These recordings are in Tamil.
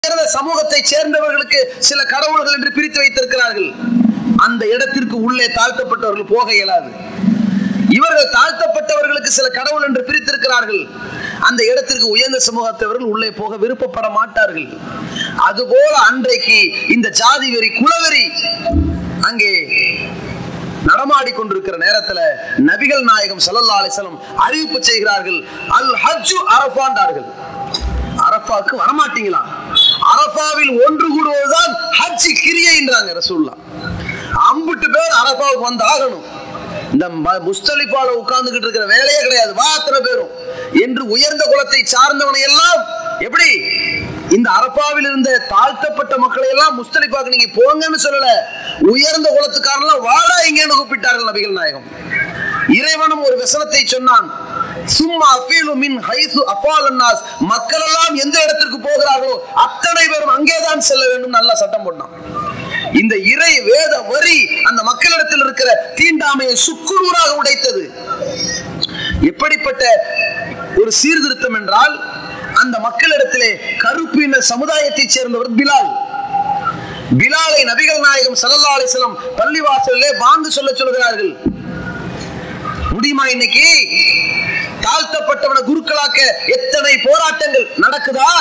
உயர்ந்த சமூகத்தை சேர்ந்தவர்களுக்கு சில கடவுள்கள் என்று பிரித்து வைத்திருக்கிறார்கள் அந்த இடத்திற்கு உள்ளே தாழ்த்தப்பட்டவர்கள் போக இயலாது இவர்கள் தாழ்த்தப்பட்டவர்களுக்கு சில கடவுள் என்று பிரித்திருக்கிறார்கள் அந்த இடத்திற்கு உயர்ந்த சமூகத்தவர்கள் உள்ளே போக விருப்பப்பட மாட்டார்கள் அதுபோல அன்றைக்கு இந்த ஜாதி வெறி குலவெறி அங்கே நடமாடி கொண்டிருக்கிற நேரத்துல நபிகள் நாயகம் ஸல்லல்லாஹு அலைஹி வஸல்லம் அறிவிப்பு செய்கிறார்கள் அல் ஹஜ்ஜு அரஃபாண்டார்கள் அரஃபாக்கு வரமாட்டீங்களா அரஃபாவில் ஒன்று கூடுவதுதான் ஹஜ் கிரியைன்றாங்க ரசூல்லா அம்புட்டு பேர் அரஃபாவுக்கு வந்து ஆகணும் இந்த ம- முஸ்தலிஃபால உட்கார்ந்துகிட்டு இருக்கிற வேலையே கிடையாது வா அத்தனை பேரும் என்று உயர்ந்த குலத்தை சார்ந்தவனை எல்லாம் எப்படி இந்த அரப்பாவில் இருந்த தாழ்த்தப்பட்ட மக்களை எல்லாம் முஸ்தலிஃபாக்கு நீங்க போங்கன்னு சொல்லல உயர்ந்த குலத்துக்காரன்லாம் வாடா இங்கன்னு கூப்பிட்டார்கள் நபிகள் நாயகம் இறைவனும் ஒரு வசனத்தை சொன்னான் சும்மா அஃபீலு மின் ஹைசு அஃபால் அன்னாஸ் மக்கள் எல்லாம் எந்த இடத்திற்கு போகிறார்களோ அத்தனை பேரும் அங்கேதான் செல்ல வேண்டும் நல்லா சட்டம் போட்டான் இந்த இறை வேத வரி அந்த மக்களிடத்தில் இருக்கிற தீண்டாமையை சுக்குநூறாக உடைத்தது எப்படிப்பட்ட ஒரு சீர்திருத்தம் என்றால் அந்த மக்களிடத்திலே கருப்பின சமுதாயத்தைச் சேர்ந்தவர் பிலால் பிலாலை நபிகள் நாயகம் ஸல்லல்லாஹு அலைஹி வஸல்லம் பள்ளிவாசலிலே பாங்கு சொல்ல சொல்கிறார்கள் முடியுமா இன்னைக்கு தாழ்த்தப்பட்டவனை குருக்களாக்க எத்தனை போராட்டங்கள் நடக்குதா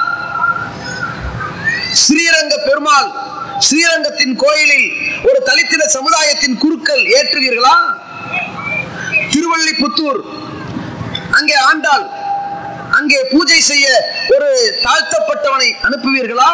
ஸ்ரீரங்க பெருமாள் ஸ்ரீரங்கத்தின் கோயிலில் ஒரு தலித்தின சமுதாயத்தின் குருக்கள் ஏற்றுவீர்களா திருவள்ளிபுத்தூர் அங்கே ஆண்டாள் அங்கே பூஜை செய்ய ஒரு தாழ்த்தப்பட்டவனை அனுப்புவீர்களா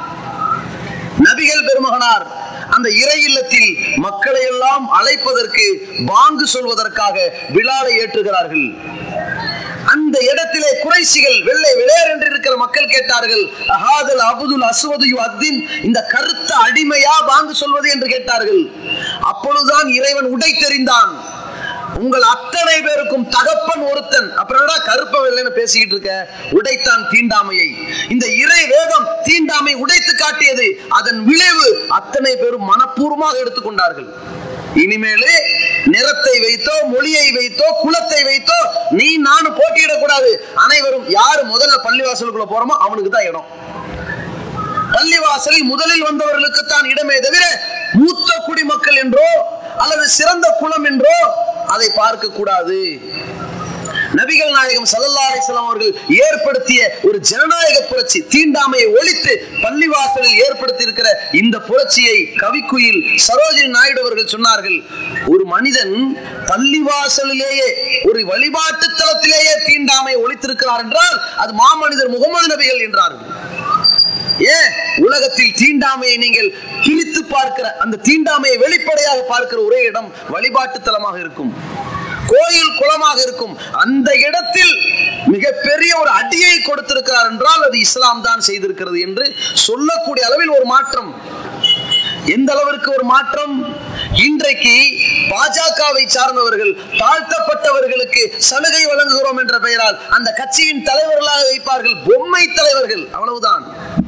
நபிகள் பெருமகனார் அந்த இறை இல்லத்தில் மக்களை எல்லாம் அழைப்பதற்கு பாங்கு சொல்வதற்காக விழாவை ஏற்றுகிறார்கள் அந்த இடத்திலே குறைசிகள் வெள்ளை விளையார் என்று இருக்கிற மக்கள் கேட்டார்கள் அஹாதல் அபுதுல் அஸ்வது அத்தின் இந்த கருத்த அடிமையா பாங்கு சொல்வது என்று கேட்டார்கள் அப்பொழுதுதான் இறைவன் உடைத்தெறிந்தான் உங்கள் அத்தனை பேருக்கும் தகப்பன் ஒருத்தன் அப்புறம் என்னடா கருப்ப வெள்ளைன்னு பேசிக்கிட்டு இருக்க உடைத்தான் தீண்டாமையை இந்த இறை வேதம் தீண்டாமை உடைத்து காட்டியது அதன் விளைவு அத்தனை பேரும் மனப்பூர்வமாக எடுத்துக்கொண்டார்கள் இனிமேலே நிறத்தை வைத்தோ மொழியை வைத்தோ குலத்தை வைத்தோ நீ நானும் போட்டியிடக்கூடாது அனைவரும் யார் முதல்ல பள்ளிவாசலுக்குள்ள போறோமோ அவனுக்கு தான் இடம் பள்ளிவாசலில் முதலில் வந்தவர்களுக்கு தான் இடமே தவிர மூத்த குடிமக்கள் என்றோ அல்லது சிறந்த குலம் என்றோ அதை பார்க்க கூடாது நபிகள் நாயகம் ஸல்லல்லாஹு அலைஹி வஸல்லம் அவர்கள் ஏற்படுத்திய ஒரு ஜனநாயக புரட்சி தீண்டாமையை ஒழித்து பள்ளிவாசலில் ஏற்படுத்தி இருக்கிற இந்த புரட்சியை கவிக்குயில் சரோஜினி நாயுடு அவர்கள் சொன்னார்கள் ஒரு மனிதன் பள்ளிவாசலிலேயே ஒரு வழிபாட்டு தலத்திலேயே தீண்டாமையை ஒழித்திருக்கிறார் என்றால் அது மாமனிதர் முகமது நபிகள் என்றார்கள் ஏன் உலகத்தில் தீண்டாமையை நீங்கள் பிரித்து பார்க்கிற அந்த தீண்டாமையை வெளிப்படையாக பார்க்கிற ஒரே இடம் வழிபாட்டு தலமாக இருக்கும் கோயில் குளமாக இருக்கும் அந்த இடத்தில் மிகப்பெரிய ஒரு அடியை கொடுத்திருக்கிறார் என்றால் அது இஸ்லாம் தான் செய்திருக்கிறது என்று சொல்லக்கூடிய அளவில் ஒரு மாற்றம் எந்த அளவிற்கு ஒரு மாற்றம் இன்றைக்கு பாஜகவை சார்ந்தவர்கள் தாழ்த்தப்பட்டவர்களுக்கு சலுகை வழங்குகிறோம் என்ற பெயரால் அந்த கட்சியின் தலைவர்களாக வைப்பார்கள் பொம்மை தலைவர்கள் அவ்வளவுதான்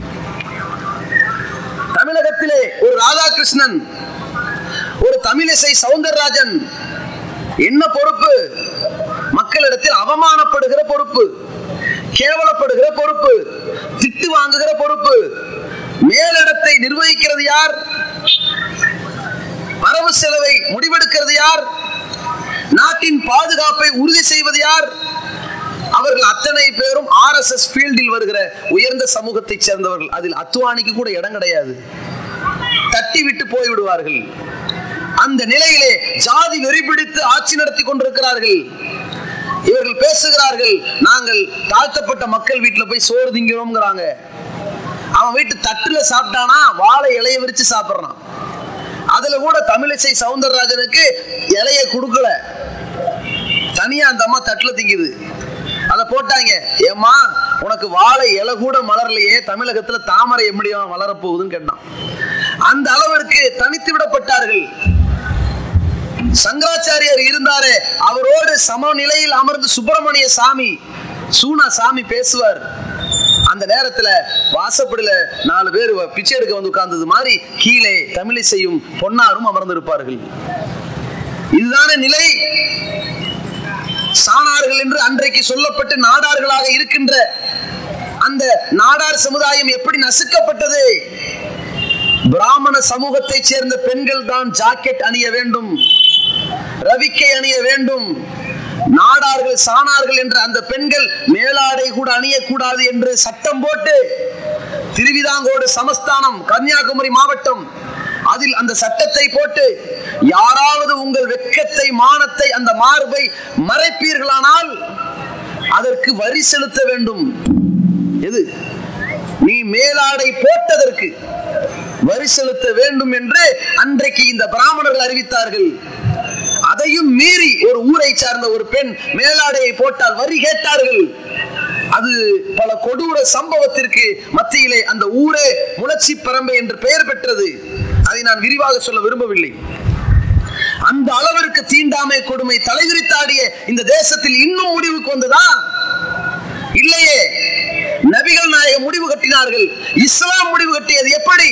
தமிழகத்திலே ஒரு ராதாகிருஷ்ணன் ஒரு தமிழிசை சவுந்தரராஜன் என்ன பொறுப்பு மக்களிடத்தில் அவமானப்படுகிற பொறுப்பு கேவலப்படுகிற பொறுப்பு திட்டு வாங்குகிற பொறுப்பு மேலிடத்தை நிர்வகிக்கிறது யார் வரவு செலவை முடிவெடுக்கிறது யார் நாட்டின் பாதுகாப்பை உறுதி செய்வது யார் அவர்கள் அத்தனை பேரும் ஆர் எஸ் எஸ் ஃபீல்டில் வருகிற உயர்ந்த சமூகத்தை சேர்ந்தவர்கள் அதில் அத்துவானிக்கு கூட இடம் கிடையாது தட்டி விட்டு போய் விடுவார்கள் அந்த நிலையிலே ஜாதி வெறி பிடித்து ஆட்சி நடத்தி கொண்டிருக்கிறார்கள் இவர்கள் பேசுகிறார்கள் நாங்கள் தாழ்த்தப்பட்ட மக்கள் வீட்டுல போய் சோறு திங்கிறோம்ங்கிறாங்க அவன் வீட்டு தட்டுல சாப்பிட்டானா வாழை இலைய விரிச்சு சாப்பிடுறான் அதுல கூட தமிழிசை சவுந்தரராஜனுக்கு இலைய கொடுக்கல தனியா அந்த அம்மா தட்டுல திங்குது அதை போட்டாங்க ஏம்மா உனக்கு வாழை இலை கூட மலரலையே தமிழகத்துல தாமரை எப்படியா மலரப் போகுதுன்னு கேட்டான் அந்த அளவிற்கு தனித்து விடப்பட்டார்கள் சங்கராச்சாரியார் இருந்தாரே அவரோடு சமநிலையில் அமர்ந்து சுப்பிரமணிய சாமி சூனா சாமி பேசுவார் அந்த நேரத்துல வாசப்படியில நாலு பேர் பிச்சை எடுக்க வந்து உட்கார்ந்தது மாதிரி கீழே தமிழிசையும் பொன்னாரும் அமர்ந்திருப்பார்கள் இதுதானே நிலை சாணார்கள் என்று அன்றைக்கு சொல்லப்பட்டு நாடார்களாக இருக்கின்ற அந்த நாடார் சமுதாயம் எப்படி நசுக்கப்பட்டது பிராமண சமூகத்தைச் சேர்ந்த பெண்கள் தான் ஜாக்கெட் அணிய வேண்டும் ரவிக்கை அணிய வேண்டும் நாடார்கள் சாணார்கள் என்ற அந்த பெண்கள் மேலாடை கூட அணியக்கூடாது என்று சட்டம் போட்டு திருவிதாங்கோடு சமஸ்தானம் கன்னியாகுமரி மாவட்டம் அதில் அந்த சட்டத்தை போட்டு யாராவது உங்கள் வெட்கத்தை மானத்தை அந்த மார்பை மறைப்பீர்களானால் அதற்கு வரி செலுத்த வேண்டும் எது நீ மேலாடை போட்டதற்கு வரி செலுத்த வேண்டும் என்று அன்றைக்கு இந்த பிராமணர்கள் அறிவித்தார்கள் அதையும் மீறி ஒரு ஊரை சார்ந்த ஒரு பெண் மேலாடையை போட்டால் வரி கேட்டார்கள் அது பல கொடூர சம்பவத்திற்கு மத்தியிலே அந்த ஊரே முளச்சி பரம்பை என்று பெயர் பெற்றது அதை நான் விரிவாக சொல்ல விரும்பவில்லை அந்த அளவிற்கு தீண்டாமை கொடுமை தலைவிரித்தாடிய இந்த தேசத்தில் இன்னும் முடிவுக்கு வந்ததா இல்லையே நபிகள் நாயகம் முடிவு கட்டினார்கள் இஸ்லாம் முடிவு கட்டியது எப்படி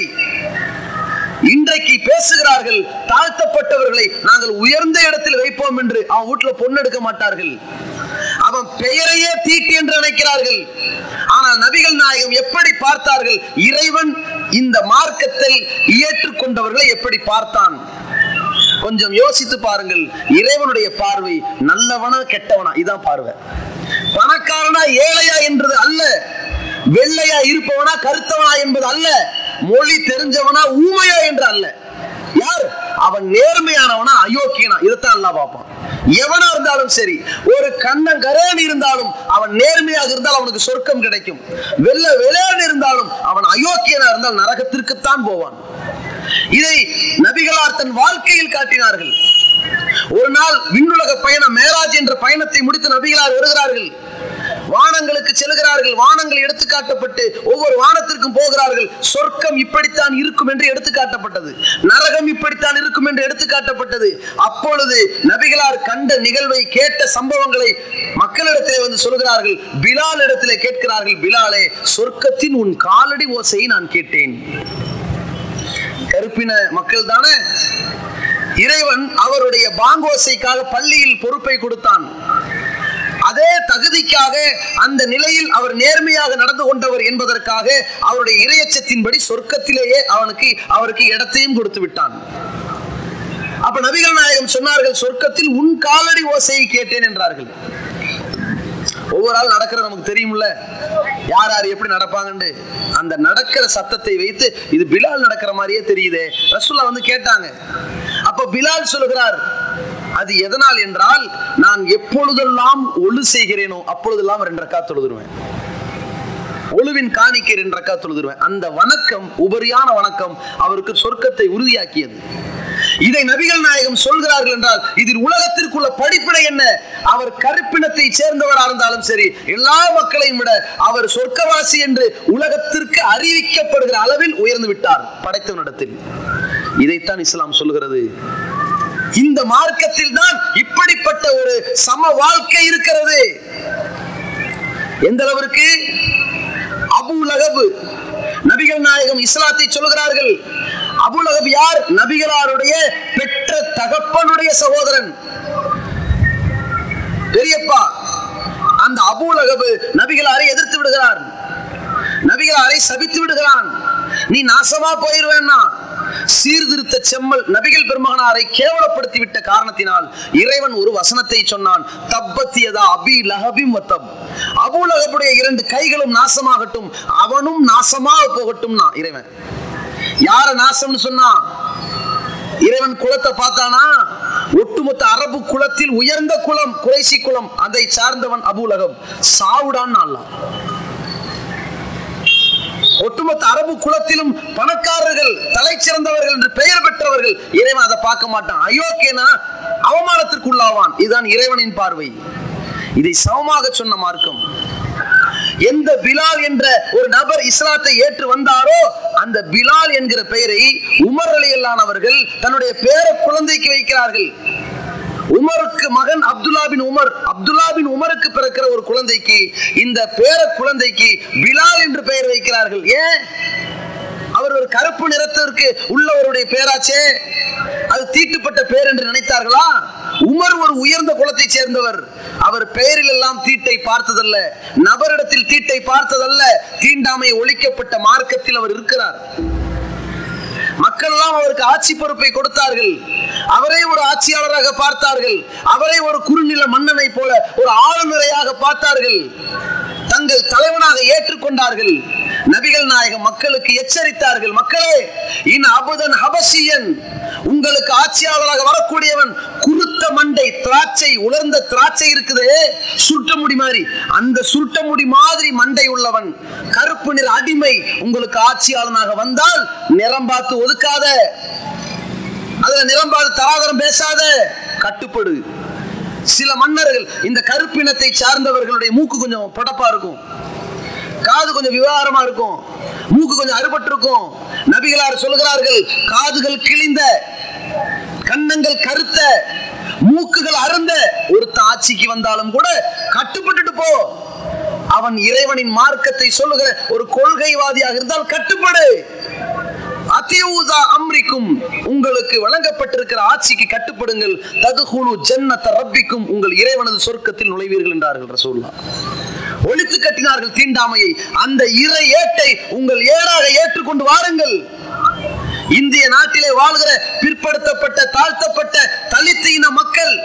இன்றைக்கு பேசுகிறார்கள் தாழ்த்தப்பட்டவர்களை நாங்கள் உயர்ந்த இடத்தில் வைப்போம் என்று அவன் வீட்டுல பொண்ணு எடுக்க மாட்டார்கள் அவன் பெயரையே தீட்டு என்று நினைக்கிறார்கள் ஆனால் நபிகள் நாயகம் எப்படி பார்த்தார்கள் இறைவன் இந்த மார்க்கத்தை ஏற்றுக்கொண்டவர்களை எப்படி பார்த்தான் கொஞ்சம் யோசித்து பாருங்கள் இறைவனுடைய பார்வை நல்லவனா கெட்டவனா இதான் பார்வை பணக்காரனா ஏழையா என்றது அல்ல வெள்ளையா இருப்பவனா கருத்தவனா என்பது அல்ல மொழி தெரிஞ்சவனா ஊமையா என்று அல்ல யார் அவன் நேர்மையானவனா அயோக்கியனா இதைத்தான் அல்லாஹ் பார்ப்பான் எவனா இருந்தாலும் சரி ஒரு கண்ணங்கரேன் இருந்தாலும் அவன் நேர்மையாக இருந்தால் அவனுக்கு சொர்க்கம் கிடைக்கும் வெள்ள வெளேன் இருந்தாலும் அவன் அயோக்கியனா இருந்தால் நரகத்திற்குத்தான் போவான் இதை நபிகளார் தன் வாழ்க்கையில் காட்டினார்கள் ஒரு நாள் விண்ணுலக பயணம் மேராஜ் என்ற பயணத்தை முடித்து நபிகளார் வருகிறார்கள் வானங்களுக்கு செல்கிறார்கள் வானங்கள் எடுத்து காட்டப்பட்டு ஒவ்வொரு வானத்திற்கும் போகிறார்கள் சொர்க்கம் இப்படித்தான் இருக்கும் என்று எடுத்து காட்டப்பட்டது நரகம் இப்படித்தான் இருக்கும் என்று எடுத்து காட்டப்பட்டது அப்பொழுது நபிகளார் கண்ட நிகழ்வை கேட்ட சம்பவங்களை மக்களிடத்திலே வந்து சொல்கிறார்கள் பிலால் இடத்திலே கேட்கிறார்கள் பிலாலே சொர்க்கத்தின் உன் காலடி ஓசையை நான் கேட்டேன் கருப்பின மக்கள் தானே இறைவன் அவருடைய பாங்கோசைக்காக பள்ளியில் பொறுப்பை கொடுத்தான் அதே தகுதிக்காக அந்த நிலையில் அவர் நேர்மையாக நடந்து கொண்டவர் என்பதற்காக அவருடைய இரையச்சத்தின்படி சொர்க்கத்திலேயே அவனுக்கு அவருக்கு இடத்தையும் கொடுத்து விட்டான் அப்ப நபிகள் நாயகம் சொன்னார்கள் சொர்க்கத்தில் உன் காலடி ஓசையை கேட்டேன் என்றார்கள் ஒவ்வொரு ஆள் நடக்கிறது நமக்கு தெரியும்ல யார் யார் எப்படி நடப்பாங்கன்னு அந்த நடக்கிற சத்தத்தை வைத்து இது பிலால் நடக்கிற மாதிரியே தெரியுதே ரசூல்லா வந்து கேட்டாங்க அப்ப பிலால் சொல்லுகிறார் அது எதனால் என்றால் நான் எப்பொழுதெல்லாம் ஒழு செய்கிறேனோ அப்பொழுதெல்லாம் ரெண்டு ரக்கா தொழுதுருவேன் ஒழுவின் காணிக்கை ரெண்டு ரக்கா தொழுதுருவேன் அந்த வணக்கம் உபரியான வணக்கம் அவருக்கு சொர்க்கத்தை உறுதியாக்கியது இதை நபிகள் நாயகம் சொல்கிறார்கள் என்றால் இதில் உலகத்திற்குள்ள படிப்பினை என்ன அவர் கருப்பினத்தை சேர்ந்தவராக இருந்தாலும் சரி எல்லா மக்களையும் விட அவர் சொர்க்கவாசி என்று உலகத்திற்கு அறிவிக்கப்படுகிற அளவில் உயர்ந்து விட்டார் படைத்தவனிடத்தில் இதைத்தான் இஸ்லாம் சொல்லுகிறது இந்த மார்க்கத்தில் தான் இப்படிப்பட்ட ஒரு சம வாழ்க்கை இருக்கிறது எந்த அளவிற்கு அபு லகபு நபிகள் நாயகம் இஸ்லாத்தை சொல்லுகிறார்கள் அபு லகப் யார் நபிகளாருடைய பெற்ற தகப்பனுடைய சகோதரன் பெரியப்பா அந்த அபு லகபு நபிகளாரை எதிர்த்து விடுகிறார் நபிகளாரை சபித்து விடுகிறான் நீ நாசமா போயிருவேன்னா சீர்திருத்த செம்மல் நபிகள் பெருமகனாரை கேவலப்படுத்தி விட்ட காரணத்தினால் இறைவன் ஒரு வசனத்தை சொன்னான் தப்பத்தியதா அபி லஹபிம் வத்தப் அபு லஹபுடைய இரண்டு கைகளும் நாசமாகட்டும் அவனும் நாசமாக போகட்டும்னா இறைவன் யார நாசம்னு சொன்னா இறைவன் குலத்தை பார்த்தானா ஒட்டுமொத்த அரபு குலத்தில் உயர்ந்த குலம் குறைசி குலம் அதை சார்ந்தவன் அபுலகம் சாவுடான் அல்லாஹ் ஒட்டுமொத்த அரபு குலத்திலும் பணக்காரர்கள் தலை சிறந்தவர்கள் என்று பெயர் பெற்றவர்கள் இறைவன் அதை பார்க்க மாட்டான் அயோக்கியனா அவமானத்திற்கு உள்ளாவான் இதுதான் இறைவனின் பார்வை இதை சமமாக சொன்ன மார்க்கம் எந்த பிலால் என்ற ஒரு நபர் இஸ்லாத்தை ஏற்று வந்தாரோ அந்த பிலால் என்கிற பெயரை உமர் அலியல்லானவர்கள் தன்னுடைய பேர குழந்தைக்கு வைக்கிறார்கள் உமருக்கு மகன் அப்துல்லா பின் உமர் அப்துல்லா பின் உமருக்கு பிறக்கிற ஒரு குழந்தைக்கு இந்த பேர குழந்தைக்கு பிலால் என்று பெயர் வைக்கிறார்கள் ஏன் அவர் ஒரு கருப்பு நிறத்திற்கு உள்ளவருடைய பேராச்சே அது தீட்டுப்பட்ட பேர் என்று நினைத்தார்களா உமர் ஒரு உயர்ந்த குலத்தை சேர்ந்தவர் அவர் பெயரில் எல்லாம் தீட்டை பார்த்ததல்ல நபரிடத்தில் தீட்டை பார்த்ததல்ல தீண்டாமை ஒழிக்கப்பட்ட மார்க்கத்தில் அவர் இருக்கிறார் மக்கள் எல்லாம் அவருக்கு ஆட்சி பொறுப்பை கொடுத்தார்கள் அவரை ஒரு ஆட்சியாளராக பார்த்தார்கள் அவரை ஒரு குறுநில மன்னனை போல ஒரு ஆளுநரையாக பார்த்தார்கள் தங்கள் தலைவனாக ஏற்றுக்கொண்டார்கள் நபிகள் நாயகம் மக்களுக்கு எச்சரித்தார்கள் மக்களே இன் அபுதன் ஹபசியன் உங்களுக்கு ஆட்சியாளராக வரக்கூடியவன் குருத்த மண்டை திராட்சை உலர்ந்த திராட்சை இருக்குது சுருட்ட முடி மாதிரி அந்த சுருட்ட முடி மாதிரி மண்டை உள்ளவன் கருப்பு நிற அடிமை உங்களுக்கு ஆட்சியாளனாக வந்தால் நிறம் பார்த்து ஒதுக்காத அதுல நிறம் பார்த்து தராதரம் பேசாத கட்டுப்படு சில மன்னர்கள் இந்த கருப்பினத்தை சார்ந்தவர்களுடைய மூக்கு கொஞ்சம் படப்பா இருக்கும் காது கொஞ்சம் விவகாரமா இருக்கும் மூக்கு கொஞ்சம் அறுபட்டு இருக்கும் நபிகளார் சொல்கிறார்கள் காதுகள் கிழிந்த கன்னங்கள் கருத்த மூக்குகள் அருந்த ஒருத்த ஆட்சிக்கு வந்தாலும் கூட கட்டுப்பட்டுட்டு போ அவன் இறைவனின் மார்க்கத்தை சொல்லுகிற ஒரு கொள்கைவாதியாக இருந்தால் கட்டுப்படு அதியூதா அம்ரிக்கும் உங்களுக்கு வழங்கப்பட்டிருக்கிற ஆட்சிக்கு கட்டுப்படுங்கள் ததுகுழு ஜன்னத்த ரப்பிக்கும் உங்கள் இறைவனது சொர்க்கத்தில் நுழைவீர்கள் என்றார்கள் ரசூல்லா ஒழித்து கட்டினார்கள் தீண்டாமையை அந்த இறை ஏட்டை உங்கள் ஏடாக ஏற்றுக்கொண்டு வாருங்கள் இந்திய நாட்டிலே வாழ்கிற பிற்படுத்தப்பட்ட தாழ்த்தப்பட்ட தலித்து இன மக்கள்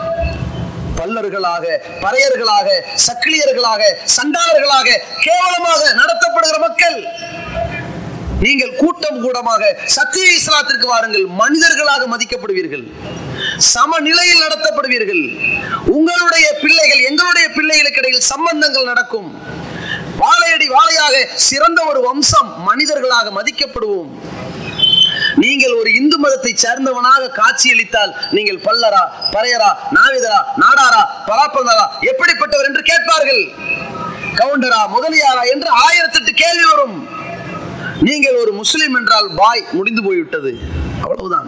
பல்லர்களாக பறையர்களாக சக்கிலியர்களாக சண்டாளர்களாக கேவலமாக நடத்தப்படுகிற மக்கள் நீங்கள் கூட்டம் கூடமாக சத்திய இஸ்லாத்திற்கு வாருங்கள் மனிதர்களாக மதிக்கப்படுவீர்கள் சமநிலையில் நடத்தப்படுவீர்கள் உங்களுடைய பிள்ளைகள் எங்களுடைய பிள்ளைகளுக்கு இடையில் சம்பந்தங்கள் நடக்கும் வாழையடி வாழையாக சிறந்த ஒரு வம்சம் மனிதர்களாக மதிக்கப்படுவோம் நீங்கள் ஒரு இந்து மதத்தை சேர்ந்தவனாக காட்சியளித்தால் நீங்கள் பல்லரா பறையரா நாவிதரா நாடாரா பராப்பந்தரா எப்படிப்பட்டவர் என்று கேட்பார்கள் கவுண்டரா முதலியாரா என்று ஆயிரத்தெட்டு கேள்வி வரும் நீங்கள் ஒரு முஸ்லிம் என்றால் பாய் முடிந்து போய்விட்டது அவ்வளவுதான்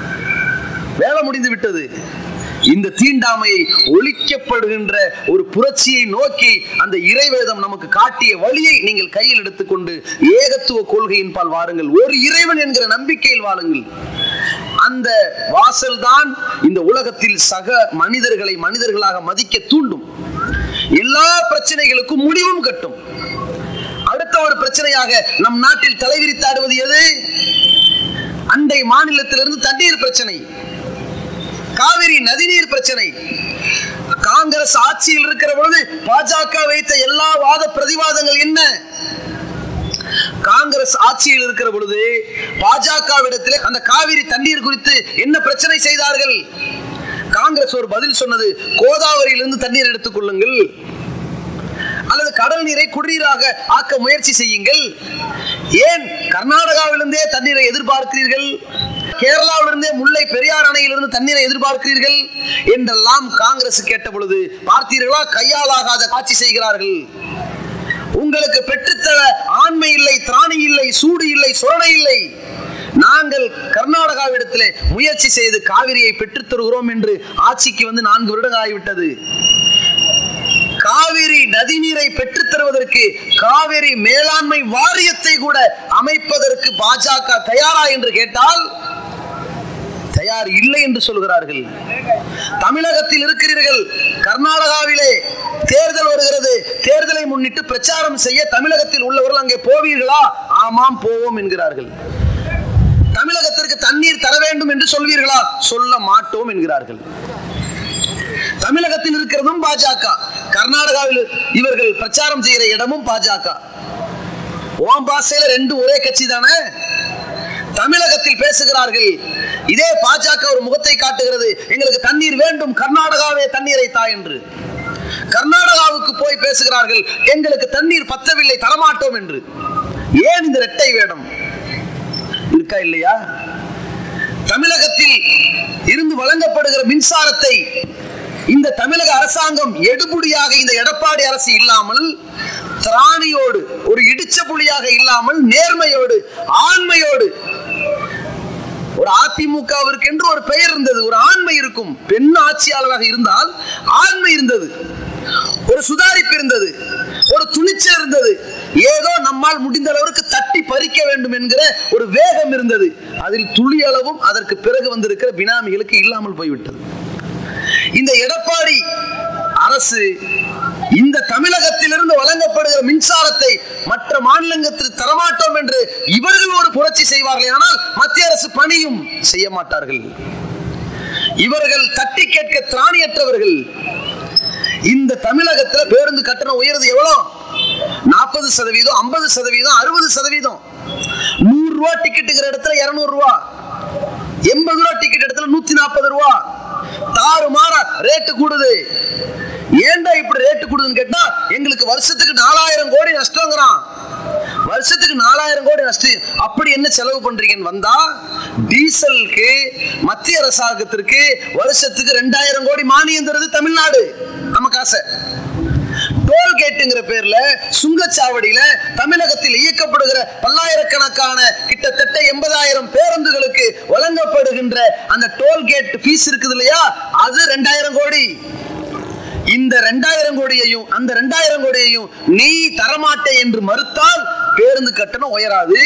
வேலை முடிந்து விட்டது இந்த தீண்டாமையை ஒழிக்கப்படுகின்ற ஒரு புரட்சியை நோக்கி அந்த இறைவேதம் நமக்கு காட்டிய வழியை நீங்கள் கையில் எடுத்துக்கொண்டு ஏகத்துவ கொள்கையின் பால் வாருங்கள் ஒரு இறைவன் என்கிற நம்பிக்கையில் வாழுங்கள் அந்த வாசல் தான் இந்த உலகத்தில் சக மனிதர்களை மனிதர்களாக மதிக்க தூண்டும் எல்லா பிரச்சனைகளுக்கும் முடிவும் கட்டும் அடுத்த ஒரு பிரச்சனையாக நம் நாட்டில் தலைவிரித்தாடுவது எது அண்டை மாநிலத்திலிருந்து தண்ணீர் பிரச்சனை காவிரி நதிநீர் பிரச்சனை காங்கிரஸ் ஆட்சியில் இருக்கிற பொழுது பாஜக வைத்த எல்லா வாத பிரதிவாதங்கள் என்ன காங்கிரஸ் ஆட்சியில் இருக்கிற பொழுது பாஜகவிடத்தில் அந்த காவிரி தண்ணீர் குறித்து என்ன பிரச்சனை செய்தார்கள் காங்கிரஸ் ஒரு பதில் சொன்னது கோதாவரியிலிருந்து தண்ணீர் எடுத்துக் கொள்ளுங்கள் அல்லது கடல் நீரை குடிநீராக ஆக்க முயற்சி செய்யுங்கள் ஏன் கர்நாடகாவிலிருந்தே தண்ணீரை எதிர்பார்க்கிறீர்கள் கேரளாவிலிருந்தே முல்லை பெரியார் அணையிலிருந்து தண்ணீரை எதிர்பார்க்கிறீர்கள் என்றெல்லாம் காங்கிரஸ் கேட்ட பொழுது பார்த்தீர்களா கையாலாகாத ஆட்சி செய்கிறார்கள் உங்களுக்கு பெற்றுத்தர ஆண்மை இல்லை திராணி இல்லை சூடு இல்லை சுரணை இல்லை நாங்கள் கர்நாடகாவிடத்திலே முயற்சி செய்து காவிரியை பெற்றுத் தருகிறோம் என்று ஆட்சிக்கு வந்து நான்கு வருடங்கள் ஆகிவிட்டது காவிரி நதிநீரை பெற்றுத் தருவதற்கு காவிரி மேலாண்மை வாரியத்தை கூட அமைப்பதற்கு பாஜக தயாரா என்று கேட்டால் தயார் இல்லை என்று சொல்கிறார்கள் தமிழகத்தில் இருக்கிறீர்கள் கர்நாடகாவிலே தேர்தல் வருகிறது தேர்தலை முன்னிட்டு பிரச்சாரம் செய்ய தமிழகத்தில் உள்ளவர்கள் அங்கே போவீர்களா ஆமாம் போவோம் என்கிறார்கள் தமிழகத்திற்கு தண்ணீர் தர வேண்டும் என்று சொல்வீர்களா சொல்ல மாட்டோம் என்கிறார்கள் தமிழகத்தில் இருக்கிறதும் பாஜக கர்நாடகாவில் இவர்கள் பிரச்சாரம் செய்கிற இடமும் பாஜக ஓம் பாசையில ரெண்டு ஒரே கட்சி தானே தமிழகத்தில் பேசுகிறார்கள் இதே பாஜக ஒரு முகத்தை காட்டுகிறது எங்களுக்கு தண்ணீர் வேண்டும் கர்நாடகாவே தண்ணீரை தா என்று கர்நாடகாவுக்கு போய் பேசுகிறார்கள் எங்களுக்கு தண்ணீர் பத்தவில்லை தரமாட்டோம் என்று ஏன் இந்த இரட்டை வேடம் இருக்கா இல்லையா தமிழகத்தில் இருந்து வழங்கப்படுகிற மின்சாரத்தை இந்த தமிழக அரசாங்கம் எடுபுடியாக இந்த எடப்பாடி அரசு இல்லாமல் திராணியோடு ஒரு இடிச்ச புலியாக இல்லாமல் நேர்மையோடு ஆண்மையோடு ஒரு அதிமுகவிற்கு என்று ஒரு பெயர் இருந்தது ஒரு ஆண்மை இருக்கும் பெண் ஆட்சியாளராக இருந்தால் ஆண்மை இருந்தது ஒரு சுதாரிப்பு இருந்தது ஒரு துணிச்சல் இருந்தது ஏதோ நம்மால் முடிந்த அளவிற்கு தட்டி பறிக்க வேண்டும் என்கிற ஒரு வேகம் இருந்தது அதில் துளி அளவும் அதற்கு பிறகு வந்திருக்கிற பினாமிகளுக்கு இல்லாமல் போய்விட்டது இந்த எடப்பாடி அரசு இந்த தமிழகத்திலிருந்து வழங்கப்படுகிற மின்சாரத்தை மற்ற மாநிலங்களுக்கு தரமாட்டோம் என்று இவர்கள் ஒரு புரட்சி செய்வார்கள் ஆனால் மத்திய அரசு பணியும் செய்ய மாட்டார்கள் இவர்கள் தட்டி கேட்க திராணியற்றவர்கள் இந்த தமிழகத்துல பேருந்து கட்டணம் உயர்றது எவ்வளவு நாற்பது சதவீதம் ஐம்பது சதவீதம் அறுபது சதவீதம் நூறு ரூபா டிக்கெட்டுங்கிற இடத்துல இருநூறு ரூபா எண்பது ரூபா டிக்கெட் இடத்துல நூத்தி நாற்பது ரூபா தாறு மாற ரேட்டு கூடுது ஏன்டா இப்படி ரேட்டு கூடுதுன்னு கேட்டா எங்களுக்கு வருஷத்துக்கு நாலாயிரம் கோடி நஷ்டங்கிறான் வருஷத்துக்கு நாலாயிரம் கோடி நஷ்டம் அப்படி என்ன செலவு பண்றீங்கன்னு வந்தா டீசலுக்கு மத்திய அரசாங்கத்திற்கு வருஷத்துக்கு ரெண்டாயிரம் கோடி மானியம் தருது தமிழ்நாடு நம்ம காசை டோல்கேட்டுங்கிற பேர்ல சுங்கச்சாவடியில தமிழகத்தில் இயக்கப்படுகிற பல்லாயிரக்கணக்கான கிட்டத்தட்ட எண்பதாயிரம் பேருந்துகளுக்கு வழங்கப்படுகின்ற அந்த டோல்கேட் ஃபீஸ் இருக்குது இல்லையா அது ரெண்டாயிரம் கோடி இந்த ரெண்டாயிரம் கோடியையும் அந்த ரெண்டாயிரம் கோடியையும் நீ தரமாட்டே என்று மறுத்தால் பேருந்து கட்டணம் உயராது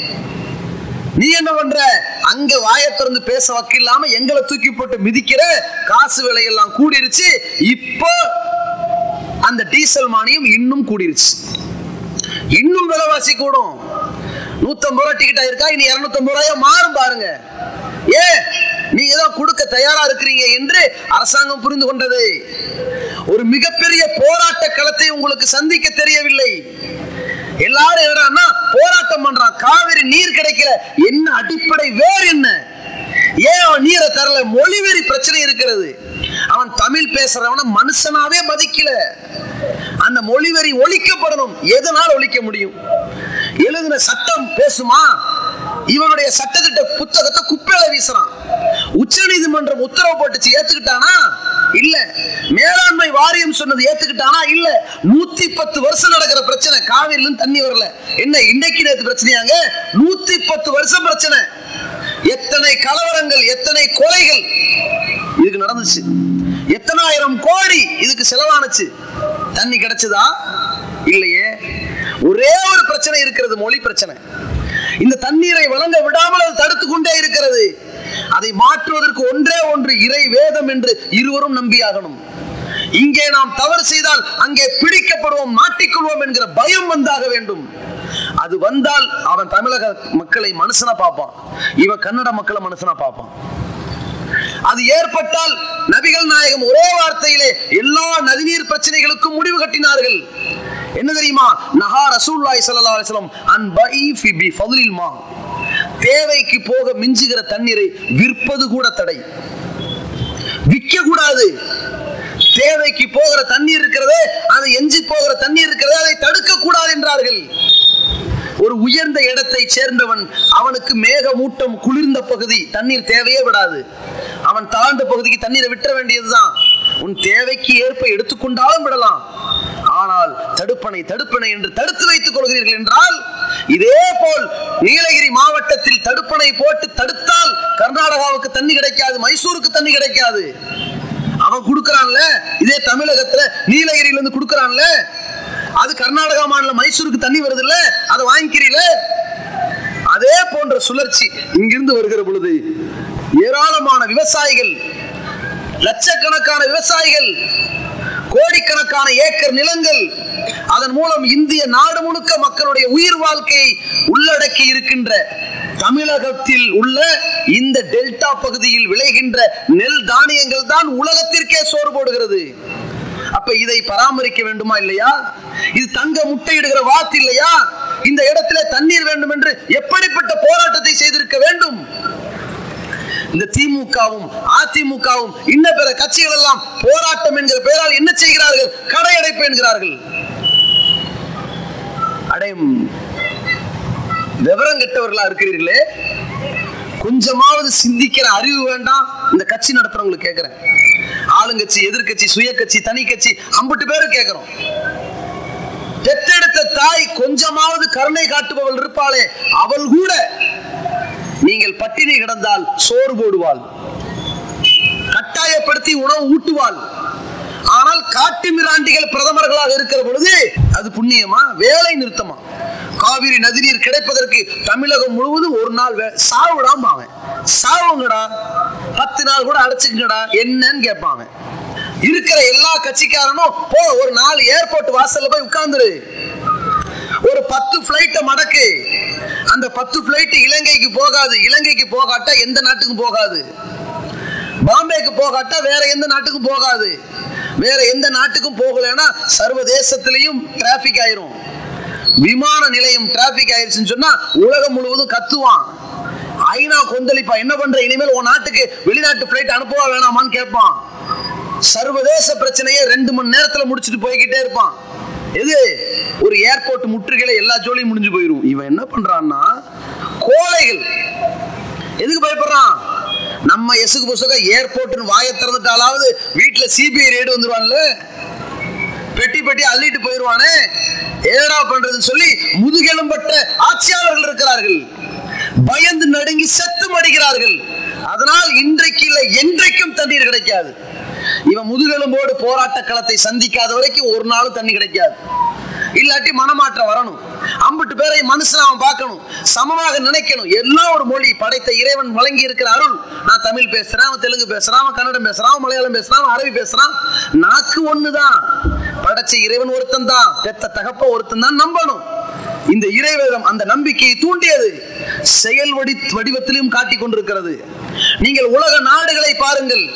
நீ என்ன பண்ற அங்க வாயை திறந்து பேச வக்கில்லாம எங்களை தூக்கி போட்டு மிதிக்கிற காசு விலையெல்லாம் கூடிருச்சு இப்போ அந்த டீசல் மானியம் இன்னும் கூடிருச்சு இன்னும் விலைவாசி கூடும் நூத்தம்பது ரூபாய் டிக்கெட் ஆயிருக்கா இனி இருநூத்தம்பது ரூபாயா மாறும் பாருங்க ஏ நீங்க தான் கொடுக்க தயாரா இருக்கிறீங்க என்று அரசாங்கம் புரிந்து கொண்டது ஒரு மிகப்பெரிய போராட்ட களத்தை உங்களுக்கு சந்திக்க தெரியவில்லை எல்லாரும் என்னடான்னா போராட்டம் பண்றான் காவிரி நீர் கிடைக்கல என்ன அடிப்படை வேறு என்ன ஏன் அவன் நீரை தரல மொழிவெறி பிரச்சனை இருக்கிறது அவன் தமிழ் பேசுறவன மனுஷனாவே மதிக்கல அந்த மொழிவெறி ஒழிக்கப்படணும் எதனால் ஒழிக்க முடியும் எழுதின சட்டம் பேசுமா இவனுடைய சட்டத்திட்ட புத்தகத்தை குப்பையில வீசுறான் உச்ச நீதிமன்றம் உத்தரவு போட்டுச்சு ஏத்துக்கிட்டானா இல்ல மேலாண்மை வாரியம் சொன்னது ஏத்துக்கிட்டானா இல்ல நூத்தி பத்து வருஷம் நடக்கிற பிரச்சனை காவிரில தண்ணி வரல என்ன இன்னைக்கு நேத்து பிரச்சனையாங்க நூத்தி பத்து வருஷம் பிரச்சனை எத்தனை கலவரங்கள் எத்தனை கொலைகள் இதுக்கு நடந்துச்சு எத்தனாயிரம் கோடி இதுக்கு செலவானுச்சு தண்ணி கிடைச்சதா இல்லையே ஒரே ஒரு பிரச்சனை இருக்கிறது மொழி பிரச்சனை இந்த தண்ணீரை வழங்க விடாமல் அது தடுத்து கொண்டே இருக்கிறது அதை மாற்றுவதற்கு ஒன்றே ஒன்று இறை வேதம் என்று இருவரும் நம்பியாகணும் இங்கே நாம் தவறு செய்தால் அங்கே பிடிக்கப்படுவோம் மாட்டிக்கொள்வோம் என்கிற பயம் வந்தாக வேண்டும் அது வந்தால் அவன் தமிழக மக்களை மனுஷனா பார்ப்பான் இவன் கன்னட மக்களை மனுஷனா பார்ப்பான் அது ஏற்பட்டால் நபிகள் நாயகம் ஒரே வார்த்தையிலே எல்லா நதிநீர் பிரச்சனைகளுக்கும் முடிவு கட்டினார்கள் என்ன தெரியுமா நஹா ரசூல்லாய் ஸல்லல்லாஹு அலைஹி வஸல்லம் அன் பஈஃபி பி ஃபضலில் மா தேவைக்கு போக மிஞ்சுகிற தண்ணீரை விற்பது கூட தடை விற்க கூடாது தேவைக்கு போகிற தண்ணீர் இருக்கிறதே அதை எஞ்சி போகிற தண்ணீர் இருக்கிறதே அதை தடுக்க கூடாது என்றார்கள் ஒரு உயர்ந்த இடத்தை சேர்ந்தவன் அவனுக்கு மேகமூட்டம் குளிர்ந்த பகுதி தண்ணீர் தேவையே விடாது அவன் தாழ்ந்த பகுதிக்கு தண்ணீரை விட்டுற வேண்டியதுதான் உன் தேவைக்கு ஏற்ப எடுத்துக்கொண்டாலும் விடலாம் ஆனால் தடுப்பணை தடுப்பணை என்று தடுத்து வைத்துக் கொள்கிறீர்கள் என்றால் இதே போல் நீலகிரி மாவட்டத்தில் தடுப்பணை போட்டு தடுத்தால் கர்நாடகாவுக்கு தண்ணி கிடைக்காது மைசூருக்கு தண்ணி கிடைக்காது அவன் கொடுக்கறான்ல இதே தமிழகத்துல நீலகிரியில இருந்து கொடுக்கறான்ல அது கர்நாடகா மாநிலம் மைசூருக்கு தண்ணி வருது இல்ல அதை வாங்கிக்கிறீல அதே போன்ற சுழற்சி இங்கிருந்து வருகிற பொழுது ஏராளமான விவசாயிகள் லட்சக்கணக்கான விவசாயிகள் கோடிக்கணக்கான ஏக்கர் நிலங்கள் அதன் மூலம் இந்திய நாடு முழுக்க மக்களுடைய உயிர் வாழ்க்கையை உள்ளடக்கி இருக்கின்ற தமிழகத்தில் உள்ள இந்த டெல்டா பகுதியில் விளைகின்ற நெல் தானியங்கள் தான் உலகத்திற்கே சோறு போடுகிறது அப்ப இதை பராமரிக்க வேண்டுமா இல்லையா இது தங்க முட்டையிடுகிற வாத்து இல்லையா இந்த இடத்துல தண்ணீர் வேண்டும் என்று எப்படிப்பட்ட போராட்டத்தை செய்திருக்க வேண்டும் இந்த திமுகவும் அதிமுகவும் இன்ன பிற கட்சிகள் எல்லாம் போராட்டம் என்கிற பெயரால் என்ன செய்கிறார்கள் கடையடைப்பு என்கிறார்கள் அடையும் விவரம் கெட்டவர்களா இருக்கிறீர்களே கொஞ்சமாவது சிந்திக்கிற அறிவு வேண்டாம் இந்த கட்சி நடத்துறவங்களுக்கு கேட்கிறேன் ஆளுங்கட்சி எதிர்க்கட்சி சுய கட்சி தனி கட்சி அம்பட்டு பேரு கேட்கிறோம் பெத்தெடுத்த தாய் கொஞ்சமாவது கருணை காட்டுபவள் இருப்பாளே அவள் கூட நீங்கள் பட்டினி கிடந்தால் சோறு போடுவாள் கட்டாயப்படுத்தி உணவு ஊட்டுவாள் ஆனால் காட்டு மிராண்டிகள் பிரதமர்களாக இருக்கிற பொழுது அது புண்ணியமா வேலை நிறுத்தமா காவிரி நதிநீர் கிடைப்பதற்கு தமிழகம் முழுவதும் ஒரு நாள் வே- சாவுடாம அவன் சாவுங்கடா பத்து நாள் கூட அடைச்சுக்கங்கடா என்னன்னு கேட்பான் அவன் இருக்கிற எல்லா கட்சிக்காரனும் போ ஒரு நாலு ஏர்போர்ட் வாசல்ல போய் உட்கார்ந்துரு ஒரு பத்து பிளைட்ட மடக்கு அந்த பத்து பிளைட் இலங்கைக்கு போகாது இலங்கைக்கு போகாட்டா எந்த நாட்டுக்கும் போகாது பாம்பேக்கு போகாட்டா வேற எந்த நாட்டுக்கும் போகாது வேற எந்த நாட்டுக்கும் போகலைன்னா சர்வதேசத்திலையும் டிராபிக் ஆயிரும் விமான நிலையம் டிராபிக் ஆயிருச்சுன்னு சொன்னா உலகம் முழுவதும் கத்துவான் ஐநா கொந்தளிப்பா என்ன பண்ற இனிமேல் உன் நாட்டுக்கு வெளிநாட்டு பிளைட் அனுப்பவா வேணாமான்னு கேட்பான் சர்வதேச பிரச்சனையை ரெண்டு மணி நேரத்துல முடிச்சுட்டு போய்கிட்டே இருப்பான் எது ஒரு ஏர்போர்ட் முற்றுகையில எல்லா ஜோலியும் முடிஞ்சு போயிரும் இவன் என்ன பண்றான்னா கோழைகள் எதுக்கு பயப்படுறான் நம்ம எசுக்கு புசுக ஏர்போர்ட்னு வாயை திறந்துட்டாலாவது வீட்டுல சிபிஐ ரேடு வந்துருவான்ல பெட்டி பெட்டி அள்ளிட்டு போயிருவானே ஏடா பண்றதுன்னு சொல்லி முதுகெலும்பற்ற ஆட்சியாளர்கள் இருக்கிறார்கள் பயந்து நடுங்கி செத்து மடிகிறார்கள் அதனால் இன்றைக்கு இல்லை என்றைக்கும் தண்ணீர் கிடைக்காது இவன் முதுகெலும்போடு போராட்ட களத்தை சந்திக்காத வரைக்கும் ஒரு நாளும் தண்ணி கிடைக்காது இல்லாட்டி மனமாற்றம் வரணும் அம்புட்டு பேரை மனுஷன் அவன் பார்க்கணும் சமமாக நினைக்கணும் எல்லாம் ஒரு மொழி படைத்த இறைவன் வழங்கி இருக்கிற அருள் நான் தமிழ் பேசுறேன் அவன் தெலுங்கு பேசுறான் அவன் கன்னடம் பேசுறான் அவன் மலையாளம் பேசுறான் அவன் அரபி பேசுறான் நாக்கு ஒண்ணுதான் படைச்ச இறைவன் ஒருத்தன் தான் பெத்த தகப்ப ஒருத்தன் தான் நம்பணும் இந்த இறைவேதம் அந்த நம்பிக்கையை தூண்டியது செயல் வடி வடிவத்திலும் காட்டிக் கொண்டிருக்கிறது நீங்கள் உலக நாடுகளை பாருங்கள்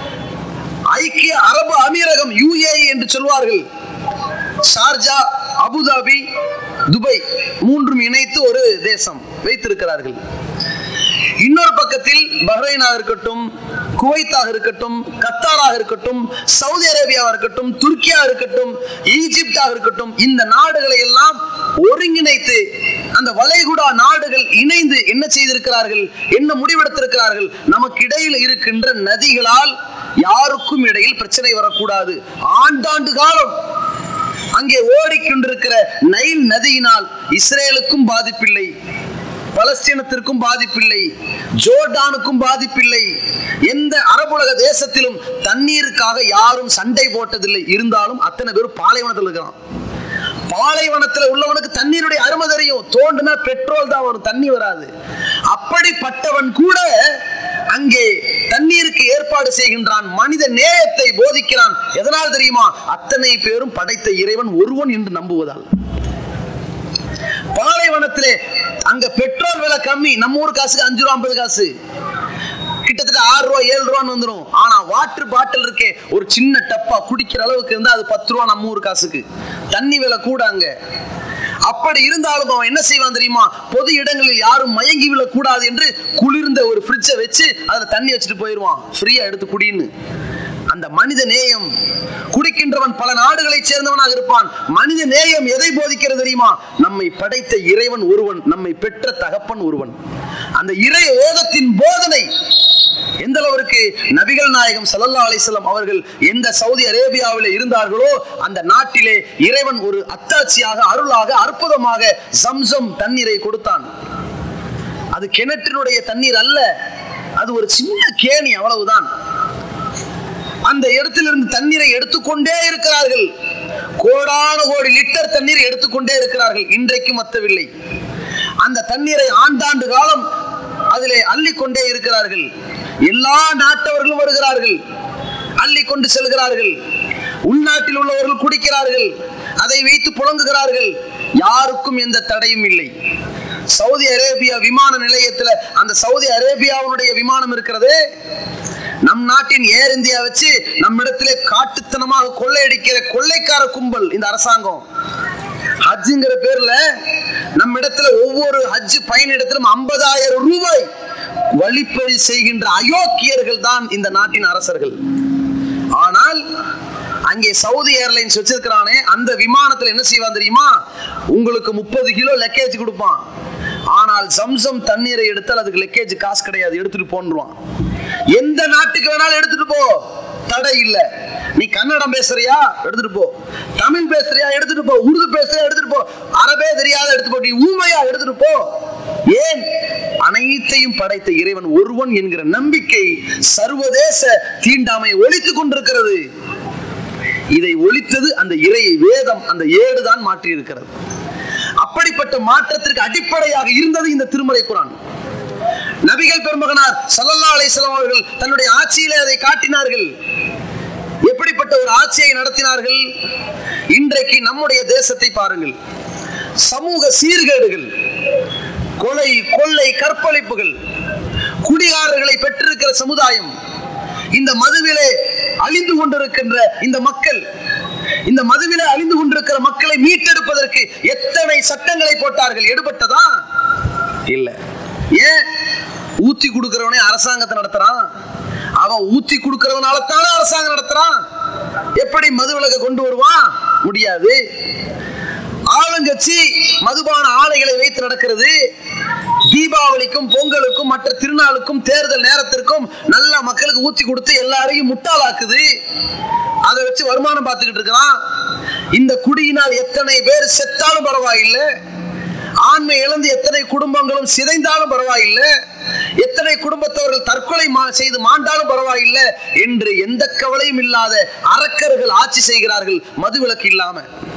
ஐக்கிய அரபு அமீரகம் யுஏஇ என்று சொல்வார்கள் ஷார்ஜா அபுதாபி துபை மூன்றும் இணைத்து ஒரு தேசம் வைத்திருக்கிறார்கள் இன்னொரு பக்கத்தில் பஹ்ரைனாக இருக்கட்டும் குவைத்தாக இருக்கட்டும் கத்தாராக இருக்கட்டும் சவுதி அரேபியாவாக இருக்கட்டும் துருக்கியா இருக்கட்டும் ஈஜிப்டாக இருக்கட்டும் இந்த நாடுகளை எல்லாம் ஒருங்கிணைத்து அந்த வளைகுடா நாடுகள் இணைந்து என்ன செய்திருக்கிறார்கள் என்ன முடிவெடுத்திருக்கிறார்கள் நமக்கு இடையில் இருக்கின்ற நதிகளால் யாருக்கும் இடையில் பிரச்சனை வரக்கூடாது ஆண்டாண்டு காலம் அங்கே ஓடிக்கொண்டிருக்கிற நைல் நதியினால் இஸ்ரேலுக்கும் பாதிப்பில்லை பலஸ்தீனத்திற்கும் பாதிப்பில்லை ஜோர்டானுக்கும் பாதிப்பில்லை எந்த அரபுலக தேசத்திலும் தண்ணீருக்காக யாரும் சண்டை போட்டதில்லை இருந்தாலும் அத்தனை பேரும் பாலைவனத்தில் இருக்கிறான் பாலைவனத்துல உள்ளவனுக்கு தண்ணீருடைய அருமை தெரியும் தோண்டுனா பெட்ரோல் தான் வரும் தண்ணி வராது அப்படிப்பட்டவன் கூட அங்கே தண்ணீருக்கு ஏற்பாடு செய்கின்றான் மனித நேயத்தை போதிக்கிறான் எதனால் தெரியுமா அத்தனை பேரும் படைத்த இறைவன் ஒருவன் என்று நம்புவதால் பாலைவனத்திலே அங்க பெட்ரோல் விலை கம்மி நம்ம ஊர் காசுக்கு அஞ்சு ரூபா ஐம்பது காசு கிட்டத்தட்ட ஆறு ரூபா ஏழு ரூபான்னு வந்துடும் ஆனா வாட்டர் பாட்டில் இருக்கே ஒரு சின்ன டப்பா குடிக்கிற அளவுக்கு இருந்தா அது பத்து ரூபா நம்ம ஊர் காசுக்கு தண்ணி விலை கூட அங்க அப்படி இருந்தாலும் அவன் என்ன செய்வான் தெரியுமா பொது இடங்களில் யாரும் மயங்கி விழக்கூடாது என்று குளிர்ந்த ஒரு ஃப்ரிட்ஜை வச்சு அதுல தண்ணி வச்சுட்டு போயிடுவான் ஃப்ரீயா எடுத்து குடின்னு அந்த மனித நேயம் குடிக்கின்றவன் பல நாடுகளை சேர்ந்தவனாக இருப்பான் மனித நேயம் எதை போதிக்கிறது தெரியுமா நம்மை படைத்த இறைவன் ஒருவன் நம்மை பெற்ற தகப்பன் ஒருவன் அந்த இறை வேதத்தின் போதனை எந்த அளவிற்கு நபிகள் நாயகம் ஸல்லல்லாஹு அலைஹி வஸல்லம் அவர்கள் எந்த சவுதி அரேபியாவில் இருந்தார்களோ அந்த நாட்டிலே இறைவன் ஒரு அத்தாட்சியாக அருளாக அற்புதமாக ஜம்சம் தண்ணீரை கொடுத்தான் அது கிணற்றினுடைய தண்ணீர் அல்ல அது ஒரு சின்ன கேணி அவ்வளவுதான் அந்த இடத்திலிருந்து தண்ணீரை எடுத்துக்கொண்டே இருக்கிறார்கள் கோடான கோடி லிட்டர் தண்ணீர் எடுத்துக்கொண்டே இருக்கிறார்கள் இன்றைக்கும் மத்தவில்லை அந்த தண்ணீரை ஆண்டாண்டு காலம் அதிலே அள்ளிக்கொண்டே இருக்கிறார்கள் எல்லா நாட்டவர்களும் வருகிறார்கள் அள்ளி கொண்டு செல்கிறார்கள் உள்நாட்டில் உள்ளவர்கள் குடிக்கிறார்கள் அதை வைத்து புழங்குகிறார்கள் யாருக்கும் எந்த தடையும் இல்லை சவுதி அரேபியா விமான நிலையத்துல அந்த சவுதி அரேபியாவுடைய விமானம் இருக்கிறதே நம் நாட்டின் ஏர் இந்தியா வச்சு நம்மிடத்திலே காட்டுத்தனமாக கொள்ளையடிக்கிற கொள்ளைக்கார கும்பல் இந்த அரசாங்கம் ஹஜ்ஜுங்கிற பேர்ல நம்ம இடத்துல ஒவ்வொரு ஹஜ் பயணிடத்திலும் ஐம்பதாயிரம் ரூபாய் வழிப்பறி செய்கின்ற அயோக்கியர்கள் தான் இந்த நாட்டின் அரசர்கள் ஆனால் அங்கே சவுதி ஏர்லைன்ஸ் வச்சிருக்கிறானே அந்த விமானத்துல என்ன செய்வான் தெரியுமா உங்களுக்கு முப்பது கிலோ லக்கேஜ் கொடுப்பான் ஆனால் சம்சம் தண்ணீரை எடுத்தால் அதுக்கு லக்கேஜ் காசு கிடையாது எடுத்துட்டு போன்றுவான் எந்த நாட்டுக்கு வேணாலும் எடுத்துட்டு போ தடை இல்ல நீ கன்னடம் பேசுறியா எடுத்துட்டு போ தமிழ் பேசுறியா எடுத்துட்டு போ உருது பேசுறியா எடுத்துட்டு போ அரபே தெரியாத எடுத்து போ நீ ஊமையா எடுத்துட்டு போ ஏன் அனைத்தையும் படைத்த இறைவன் ஒருவன் என்கிற நம்பிக்கை சர்வதேச தீண்டாமை ஒழித்துக் கொண்டிருக்கிறது இதை ஒழித்தது அந்த இறை வேதம் அந்த ஏடு தான் மாற்றி இருக்கிறது அப்படிப்பட்ட மாற்றத்திற்கு அடிப்படையாக இருந்தது இந்த திருமறை குரான் நபிகள் பெருமகனார் ஸல்லல்லாஹு அலைஹி வஸல்லம் அவர்கள் தன்னுடைய ஆட்சியிலே அதை காட்டினார்கள் எப்படிப்பட்ட ஒரு ஆட்சியை நடத்தினார்கள் இன்றைக்கு நம்முடைய தேசத்தை பாருங்கள் சமூக சீர்கேடுகள் கொலை கொள்ளை கற்பழிப்புகள் குடிகாரர்களை பெற்றிருக்கிற சமுதாயம் இந்த மதுவிலே அழிந்து கொண்டிருக்கின்ற இந்த மக்கள் இந்த மதுவிலே அழிந்து கொண்டிருக்கிற மக்களை மீட்டெடுப்பதற்கு எத்தனை சட்டங்களை போட்டார்கள் எடுபட்டதா இல்ல ஏன் ஊத்தி கொடுக்கிறவனே அரசாங்கத்தை நடத்துறான் அவன் ஊத்தி கொடுக்கிறவனால தானே அரசாங்கம் நடத்துறான் எப்படி மதுவிலக்கை கொண்டு வருவான் முடியாது ஆளுங்கட்சி மதுபான ஆலைகளை வைத்து நடக்கிறது தீபாவளிக்கும் பொங்கலுக்கும் மற்ற திருநாளுக்கும் தேர்தல் நேரத்திற்கும் நல்லா மக்களுக்கு ஊத்தி கொடுத்து எல்லாரையும் முட்டாளாக்குது அதை வச்சு வருமானம் பார்த்துக்கிட்டு இருக்கிறான் இந்த குடியினால் எத்தனை பேர் செத்தாலும் பரவாயில்லை ஆண்மை இழந்து எத்தனை குடும்பங்களும் சிதைந்தாலும் பரவாயில்லை எத்தனை குடும்பத்தவர்கள் தற்கொலை மா- செய்து மாண்டாலும் பரவாயில்லை என்று எந்த கவலையும் இல்லாத அரக்கர்கள் ஆட்சி செய்கிறார்கள் மதுவிலக்கு இல்லாம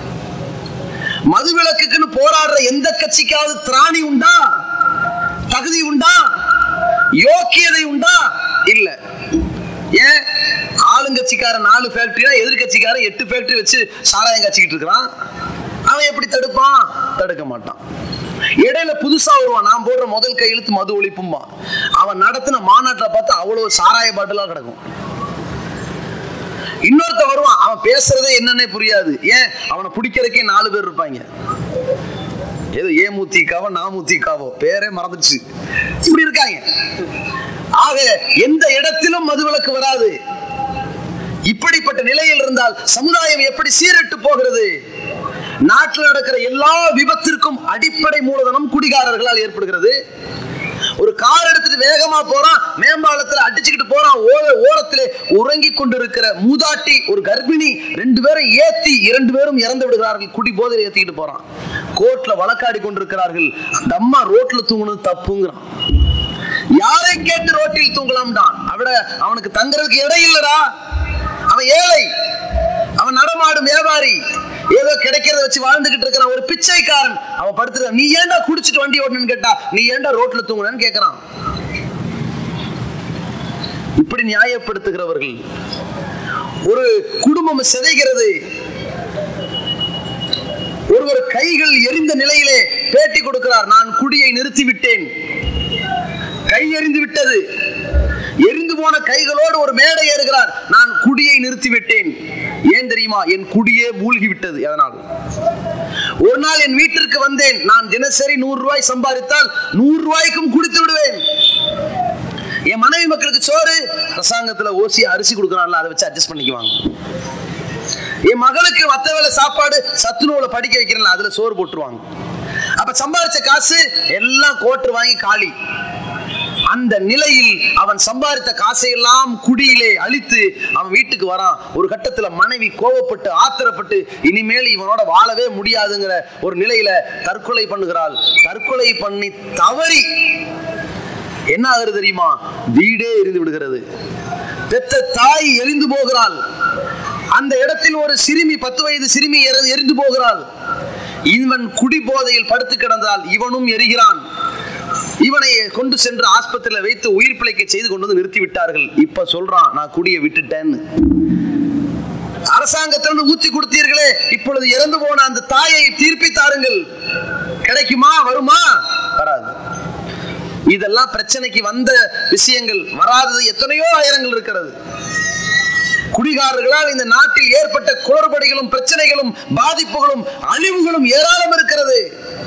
மதுவிலக்குக்குன்னு போராடுற எந்த கட்சிக்காவது திராணி உண்டா தகுதி உண்டா யோக்கியதை உண்டா இல்ல ஏன் ஆளுங்கட்சிக்காரன் நாலு ஃபேக்டரியா எதிர்கட்சிக்காரன் எட்டு ஃபேக்டரி வச்சு சாராயம் காய்ச்சிக்கிட்டு இருக்கிறான் அவன் எப்படி தடுப்பான் தடுக்க மாட்டான் இடையில புதுசா வருவான் நான் போடுற முதல் கையெழுத்து மது ஒழிப்பும்பா அவன் நடத்தின மாநாட்டில் பார்த்தா அவ்வளவு சாராய பாட்டிலா கிடக்கும் இன்னொருத்த வருவான் அவன் பேசுறதே என்னன்னே புரியாது ஏன் அவனை பிடிக்கிறதுக்கே நாலு பேர் இருப்பாங்க ஏதோ ஏ மூத்திக்காவோ நா மூத்திக்காவோ பேரே மறந்துச்சு இப்படி இருக்காங்க ஆக எந்த இடத்திலும் மதுவிலக்கு வராது இப்படிப்பட்ட நிலையில் இருந்தால் சமுதாயம் எப்படி சீரட்டு போகிறது நாட்டில் நடக்கிற எல்லா விபத்திற்கும் அடிப்படை மூலதனம் குடிகாரர்களால் ஏற்படுகிறது ஒரு கார் எடுத்துட்டு வேகமா போறான் மேம்பாலத்துல அடிச்சுக்கிட்டு போறான் ஓர ஓரத்திலே உறங்கி கொண்டிருக்கிற மூதாட்டி ஒரு கர்ப்பிணி ரெண்டு பேரும் ஏத்தி இரண்டு பேரும் இறந்து விடுகிறார்கள் குடி போதையில் ஏத்திக்கிட்டு போறான் கோர்ட்ல வழக்காடி கொண்டிருக்கிறார்கள் அந்த அம்மா ரோட்ல தூங்குனது தப்புங்கிறான் யாரை கேட்டு ரோட்டில் தூங்கலாம்டான் அவட அவனுக்கு தங்குறதுக்கு இடம் இல்லடா அவன் ஏழை அவன் நடமாடும் வியாபாரி ஏதோ கிடைக்கிறத வச்சு வாழ்ந்துகிட்டு இருக்கிறான் ஒரு பிச்சைக்காரன் அவன் படுத்துறான் நீ ஏன்டா குடிச்சிட்டு வண்டி ஓட்டணும்னு கேட்டா நீ ஏன்டா ரோட்ல தூங்குனன்னு கேக்குறான் இப்படி நியாயப்படுத்துகிறவர்கள் ஒரு குடும்பம் சிதைகிறது ஒருவர் கைகள் எரிந்த நிலையிலே பேட்டி கொடுக்கிறார் நான் குடியை நிறுத்தி விட்டேன் கை எரிந்து விட்டது எரிந்து போன கைகளோடு ஒரு மேடை ஏறுகிறார் நான் குடியை நிறுத்தி விட்டேன் ஏன் தெரியுமா என் குடியே மூழ்கி விட்டது அதனால் ஒரு நாள் என் வீட்டிற்கு வந்தேன் நான் தினசரி நூறு ரூபாய் சம்பாதித்தால் நூறு ரூபாய்க்கும் குடித்து விடுவேன் என் மனைவி மக்களுக்கு சோறு அரசாங்கத்துல ஓசி அரிசி கொடுக்கறான்ல அதை வச்சு அட்ஜஸ்ட் பண்ணிக்குவாங்க என் மகளுக்கு மத்த வேலை சாப்பாடு சத்து நூலை படிக்க வைக்கிறேன்ல அதுல சோறு போட்டுருவாங்க அப்ப சம்பாதிச்ச காசு எல்லாம் கோட்டு வாங்கி காலி அந்த நிலையில் அவன் சம்பாதித்த காசையெல்லாம் குடியிலே அழித்து அவன் வீட்டுக்கு வரான் ஒரு கட்டத்துல மனைவி கோவப்பட்டு ஆத்திரப்பட்டு இனிமேல் இவனோட வாழவே முடியாதுங்கிற ஒரு நிலையில தற்கொலை பண்ணுகிறாள் தற்கொலை பண்ணி தவறி என்ன ஆகுறது தெரியுமா வீடே எரிந்து விடுகிறது பெத்த தாய் எரிந்து போகிறாள் அந்த இடத்தில் ஒரு சிறுமி பத்து வயது சிறுமி எரி- எரிந்து போகிறாள் இவன் குடி போதையில் படுத்து கிடந்தால் இவனும் எரிகிறான் இவனை கொண்டு சென்று ஆஸ்பத்திரியில வைத்து உயிர் பிழைக்க செய்து கொண்டு வந்து நிறுத்தி விட்டார்கள் இப்ப சொல்றான் நான் குடியை விட்டுட்டேன்னு அரசாங்கத்திலிருந்து ஊத்தி கொடுத்தீர்களே இப்பொழுது இறந்து போன அந்த தாயை தீர்ப்பி தாருங்கள் கிடைக்குமா வருமா வராது இதெல்லாம் பிரச்சனைக்கு வந்த விஷயங்கள் வராதது எத்தனையோ ஆயிரங்கள் இருக்கிறது குடிகாரர்களால் இந்த நாட்டில் ஏற்பட்ட குளறுபடிகளும் பிரச்சனைகளும் பாதிப்புகளும் அழிவுகளும் ஏராளம் இருக்கிறது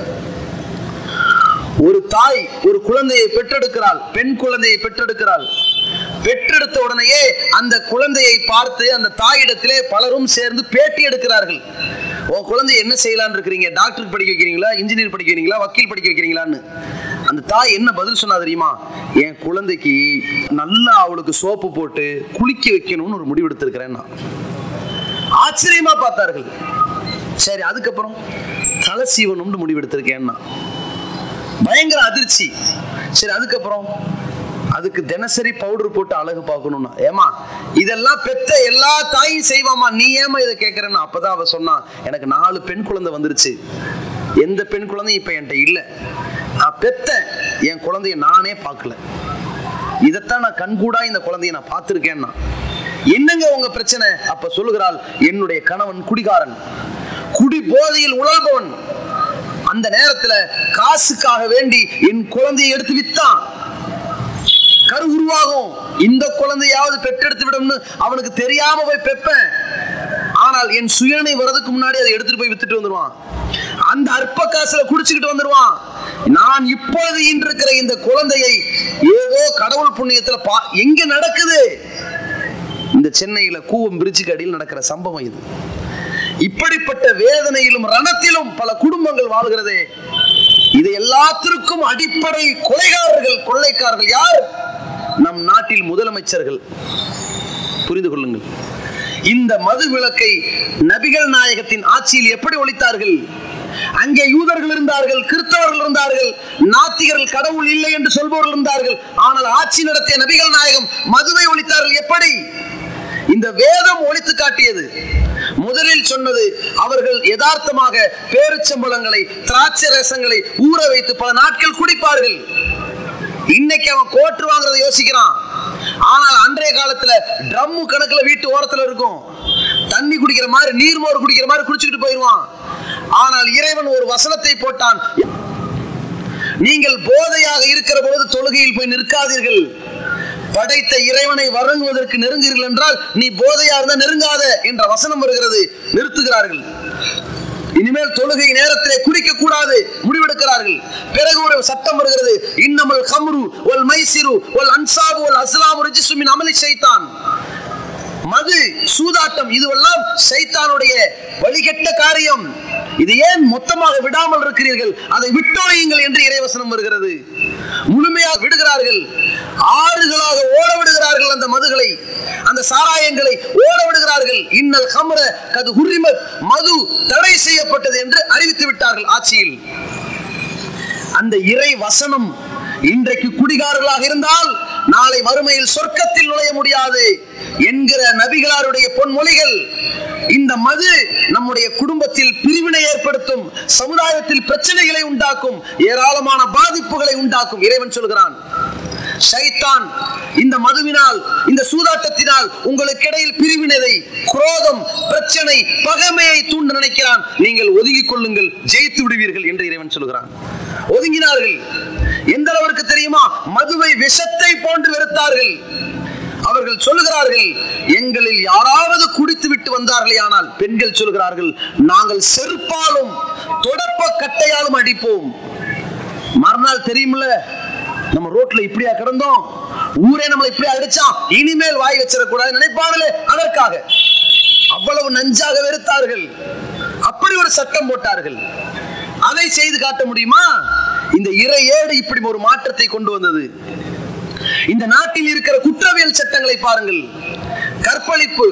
ஒரு தாய் ஒரு குழந்தையை பெற்றெடுக்கிறாள் பெண் குழந்தையை பெற்றெடுக்கிறாள் பெற்றெடுத்த உடனேயே அந்த குழந்தையை பார்த்து அந்த தாயிடத்திலே பலரும் சேர்ந்து பேட்டி எடுக்கிறார்கள் உன் குழந்தை என்ன செய்யலாம்னு இருக்கிறீங்க டாக்டருக்கு படிக்க வைக்கிறீங்களா இன்ஜினியர் படிக்க வைக்கிறீங்களா வக்கீல் படிக்க வைக்கிறீங்களான்னு அந்த தாய் என்ன பதில் சொன்னா தெரியுமா என் குழந்தைக்கு நல்லா அவளுக்கு சோப்பு போட்டு குளிக்க வைக்கணும்னு ஒரு முடிவு எடுத்திருக்கிறேன் நான் ஆச்சரியமா பார்த்தார்கள் சரி அதுக்கப்புறம் தலை சீவனும்னு முடிவு எடுத்திருக்கேன்னா பயங்கர அதிர்ச்சி சரி அதுக்கப்புறம் அதுக்கு தினசரி பவுடர் போட்டு அழகு பார்க்கணும்னா ஏமா இதெல்லாம் பெத்த எல்லா தாயும் செய்வாமா நீ ஏமா இதை கேட்கறேன்னு அப்பதான் அவ சொன்னா எனக்கு நாலு பெண் குழந்தை வந்துருச்சு எந்த பெண் குழந்தையும் இப்ப என்கிட்ட இல்லை நான் பெத்தேன் என் குழந்தைய நானே பார்க்கல இதைத்தான் நான் கண்கூடா இந்த குழந்தைய நான் பார்த்திருக்கேன்னா என்னங்க உங்க பிரச்சனை அப்ப சொல்லுகிறாள் என்னுடைய கணவன் குடிகாரன் குடி போதையில் உழல்பவன் அந்த நேரத்துல காசுக்காக வேண்டி என் குழந்தையை எடுத்து வித்தான் கரு உருவாகும் இந்த குழந்தையாவது பெற்றெடுத்து விடும்னு அவனுக்கு தெரியாம போய் பெப்பேன் ஆனால் என் சுயனை வர்றதுக்கு முன்னாடி அதை எடுத்துட்டு போய் வித்துட்டு வந்துருவான் அந்த அற்ப காசுல குடிச்சுக்கிட்டு வந்துருவான் நான் இப்பொழுது ஈன்றிருக்கிற இந்த குழந்தையை ஏதோ கடவுள் புண்ணியத்துல பா எங்க நடக்குது இந்த சென்னையில கூவம் பிரிட்ஜுக்கு அடியில் நடக்கிற சம்பவம் இது இப்படிப்பட்ட வேதனையிலும் ரணத்திலும் பல குடும்பங்கள் வாழ்கிறதே இது எல்லாத்திற்கும் அடிப்படை கொலைகாரர்கள் கொள்ளைக்காரர்கள் யார் நம் நாட்டில் முதலமைச்சர்கள் புரிந்து கொள்ளுங்கள் இந்த மது விளக்கை நபிகள் நாயகத்தின் ஆட்சியில் எப்படி ஒழித்தார்கள் அங்கே யூதர்கள் இருந்தார்கள் கிறிஸ்தவர்கள் இருந்தார்கள் நாத்திகர்கள் கடவுள் இல்லை என்று சொல்பவர்கள் இருந்தார்கள் ஆனால் ஆட்சி நடத்திய நபிகள் நாயகம் மதுவை ஒழித்தார்கள் எப்படி இந்த வேதம் ஒழித்து காட்டியது முதலில் சொன்னது அவர்கள் யதார்த்தமாக பேரிச்சம்பழங்களை திராட்சை ரசங்களை ஊற வைத்து பல நாட்கள் குடிப்பார்கள் இன்னைக்கு அவன் கோட்டு வாங்குறதை யோசிக்கிறான் ஆனால் அன்றைய காலத்துல ட்ரம்மு கணக்குல வீட்டு ஓரத்துல இருக்கும் தண்ணி குடிக்கிற மாதிரி நீர்மோர் குடிக்கிற மாதிரி குடிச்சுக்கிட்டு போயிடுவான் ஆனால் இறைவன் ஒரு வசனத்தை போட்டான் நீங்கள் போதையாக இருக்கிற பொழுது தொழுகையில் போய் நிற்காதீர்கள் படைத்த இறைவனை வணங்குவதற்கு நெருங்குகிறீர்கள் என்றால் நீ போதையா இருந்தா நெருங்காத என்ற வசனம் வருகிறது நிறுத்துகிறார்கள் இனிமேல் தொழுகை நேரத்திலே குடிக்க கூடாது முடிவெடுக்கிறார்கள் பிறகு ஒரு சட்டம் வருகிறது இன்னமல் ஹம்ரு ஒல் மைசிரு ஒல் அன்சாபு ஒல் அஸ்லாம் ரிஜிசுமின் அமலி சைத்தான் மது சூதாட்டம் இதுவெல்லாம் சைத்தானுடைய வழிகெட்ட காரியம் இது ஏன் மொத்தமாக விடாமல் இருக்கிறீர்கள் அதை விட்டொழியுங்கள் என்று இறைவசனம் வருகிறது முழுமையாக விடுகிறார்கள் ஆறுகளாக ஓட விடுகிறார்கள் அந்த மதுகளை அந்த சாராயங்களை ஓட விடுகிறார்கள் இன்னல் ஹம்ர கது ஹுரிமத் மது தடை செய்யப்பட்டது என்று அறிவித்து விட்டார்கள் ஆட்சியில் அந்த இறை வசனம் இன்றைக்கு குடிகாரர்களாக இருந்தால் நாளை மறுமையில் சொர்க்கத்தில் நுழைய முடியாது என்கிற நபிகளாருடைய பொன்மொழிகள் இந்த மது நம்முடைய குடும்பத்தில் பிரிவினை ஏற்படுத்தும் சமுதாயத்தில் பிரச்சனைகளை உண்டாக்கும் ஏராளமான பாதிப்புகளை உண்டாக்கும் இறைவன் சொல்கிறான் ஷைத்தான் இந்த மதுவினால் இந்த சூதாட்டத்தினால் உங்களுக்கு இடையில் பிரிவினதை குரோதம் பிரச்சனை பகைமையை தூண்ட நினைக்கிறான் நீங்கள் ஒதுங்கிக் கொள்ளுங்கள் ஜெயித்து விடுவீர்கள் என்று இறைவன் சொல்கிறான் ஒதுங்கினார்கள் எந்த அளவிற்கு தெரியுமா மதுவை விஷத்தை போன்று வெறுத்தார்கள் அவர்கள் சொல்லுகிறார்கள் எங்களில் யாராவது குடித்து விட்டு வந்தார்களே ஆனால் பெண்கள் சொல்கிறார்கள் நாங்கள் செருப்பாலும் தொடப்ப கட்டையாலும் அடிப்போம் மறுநாள் தெரியுமில்ல நம்ம ரோட்ல இப்படியா கிடந்தோம் ஊரே நம்மளை இப்படியா அடிச்சான் இனிமேல் வாய் வச்சிடக்கூடாது நினைப்பாங்களே அதற்காக அவ்வளவு நஞ்சாக வெறுத்தார்கள் அப்படி ஒரு சட்டம் போட்டார்கள் அதை செய்து காட்ட முடியுமா இந்த இறை ஏடு இப்படி ஒரு மாற்றத்தை கொண்டு வந்தது இந்த நாட்டில் இருக்கிற குற்றவியல் சட்டங்களை பாருங்கள் கற்பழிப்பு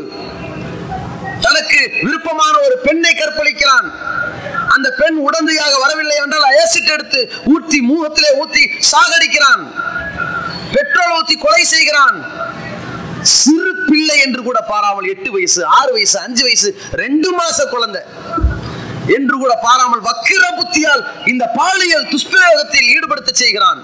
தனக்கு விருப்பமான ஒரு பெண்ணை கற்பழிக்கிறான் அந்த பெண் உடந்தையாக வரவில்லை என்றால் அயசிட் எடுத்து ஊற்றி மூகத்திலே ஊத்தி சாகடிக்கிறான் பெட்ரோல் ஊத்தி கொலை செய்கிறான் சிறு பிள்ளை என்று கூட பாராமல் எட்டு வயசு ஆறு வயசு அஞ்சு வயசு ரெண்டு மாச குழந்தை என்று கூட பாராமல் வக்கிர புத்தியால் இந்த பாலியல் துஷ்பிரயோகத்தில் ஈடுபடுத்த செய்கிறான்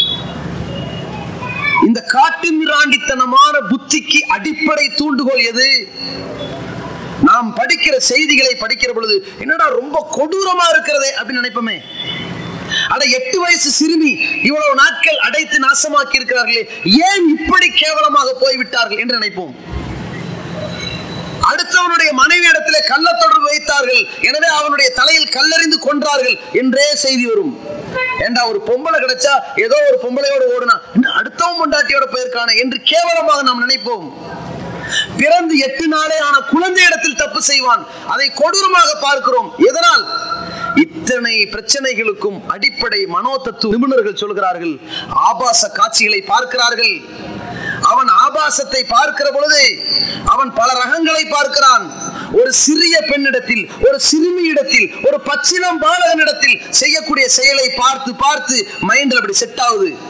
இந்த காட்டு மிராண்டித்தனமான புத்திக்கு அடிப்படை தூண்டுகோல் எது நாம் படிக்கிற செய்திகளை படிக்கிற பொழுது என்னடா ரொம்ப கொடூரமா இருக்கிறதே அப்படின்னு நினைப்போமே அட எட்டு வயசு சிறுமி இவ்வளவு நாட்கள் அடைத்து நாசமாக்கி இருக்கிறார்களே ஏன் இப்படி கேவலமாக போய்விட்டார்கள் என்று நினைப்போம் அடுத்தவனுடைய மனைவி இடத்திலே கள்ள தொடர்பு வைத்தார்கள் எனவே அவனுடைய தலையில் கல்லறிந்து கொன்றார்கள் என்றே செய்தி வரும் ஏண்டா ஒரு பொம்பளை கிடைச்சா ஏதோ ஒரு பொம்பளையோட ஓடுனா இன்னும் அடுத்தவன் பொண்டாட்டியோட போயிருக்கான என்று கேவலமாக நாம் நினைப்போம் பிறந்து எட்டு நாளே ஆன குழந்தை இடத்தில் தப்பு செய்வான் அதை கொடூரமாக பார்க்கிறோம் எதனால் இத்தனை பிரச்சனைகளுக்கும் அடிப்படை மனோதத்துவ நிபுணர்கள் சொல்கிறார்கள் ஆபாச காட்சிகளை பார்க்கிறார்கள் அவன் ஆபாசத்தை பார்க்கிற பொழுது அவன் பல ரகங்களை பார்க்கிறான் ஒரு சிறிய பெண்ணிடத்தில் ஒரு சிறுமியிடத்தில் ஒரு பச்சிலம் பாலகனிடத்தில் செய்யக்கூடிய செயலை பார்த்து பார்த்து மைண்டில் அப்படி செட் ஆகுது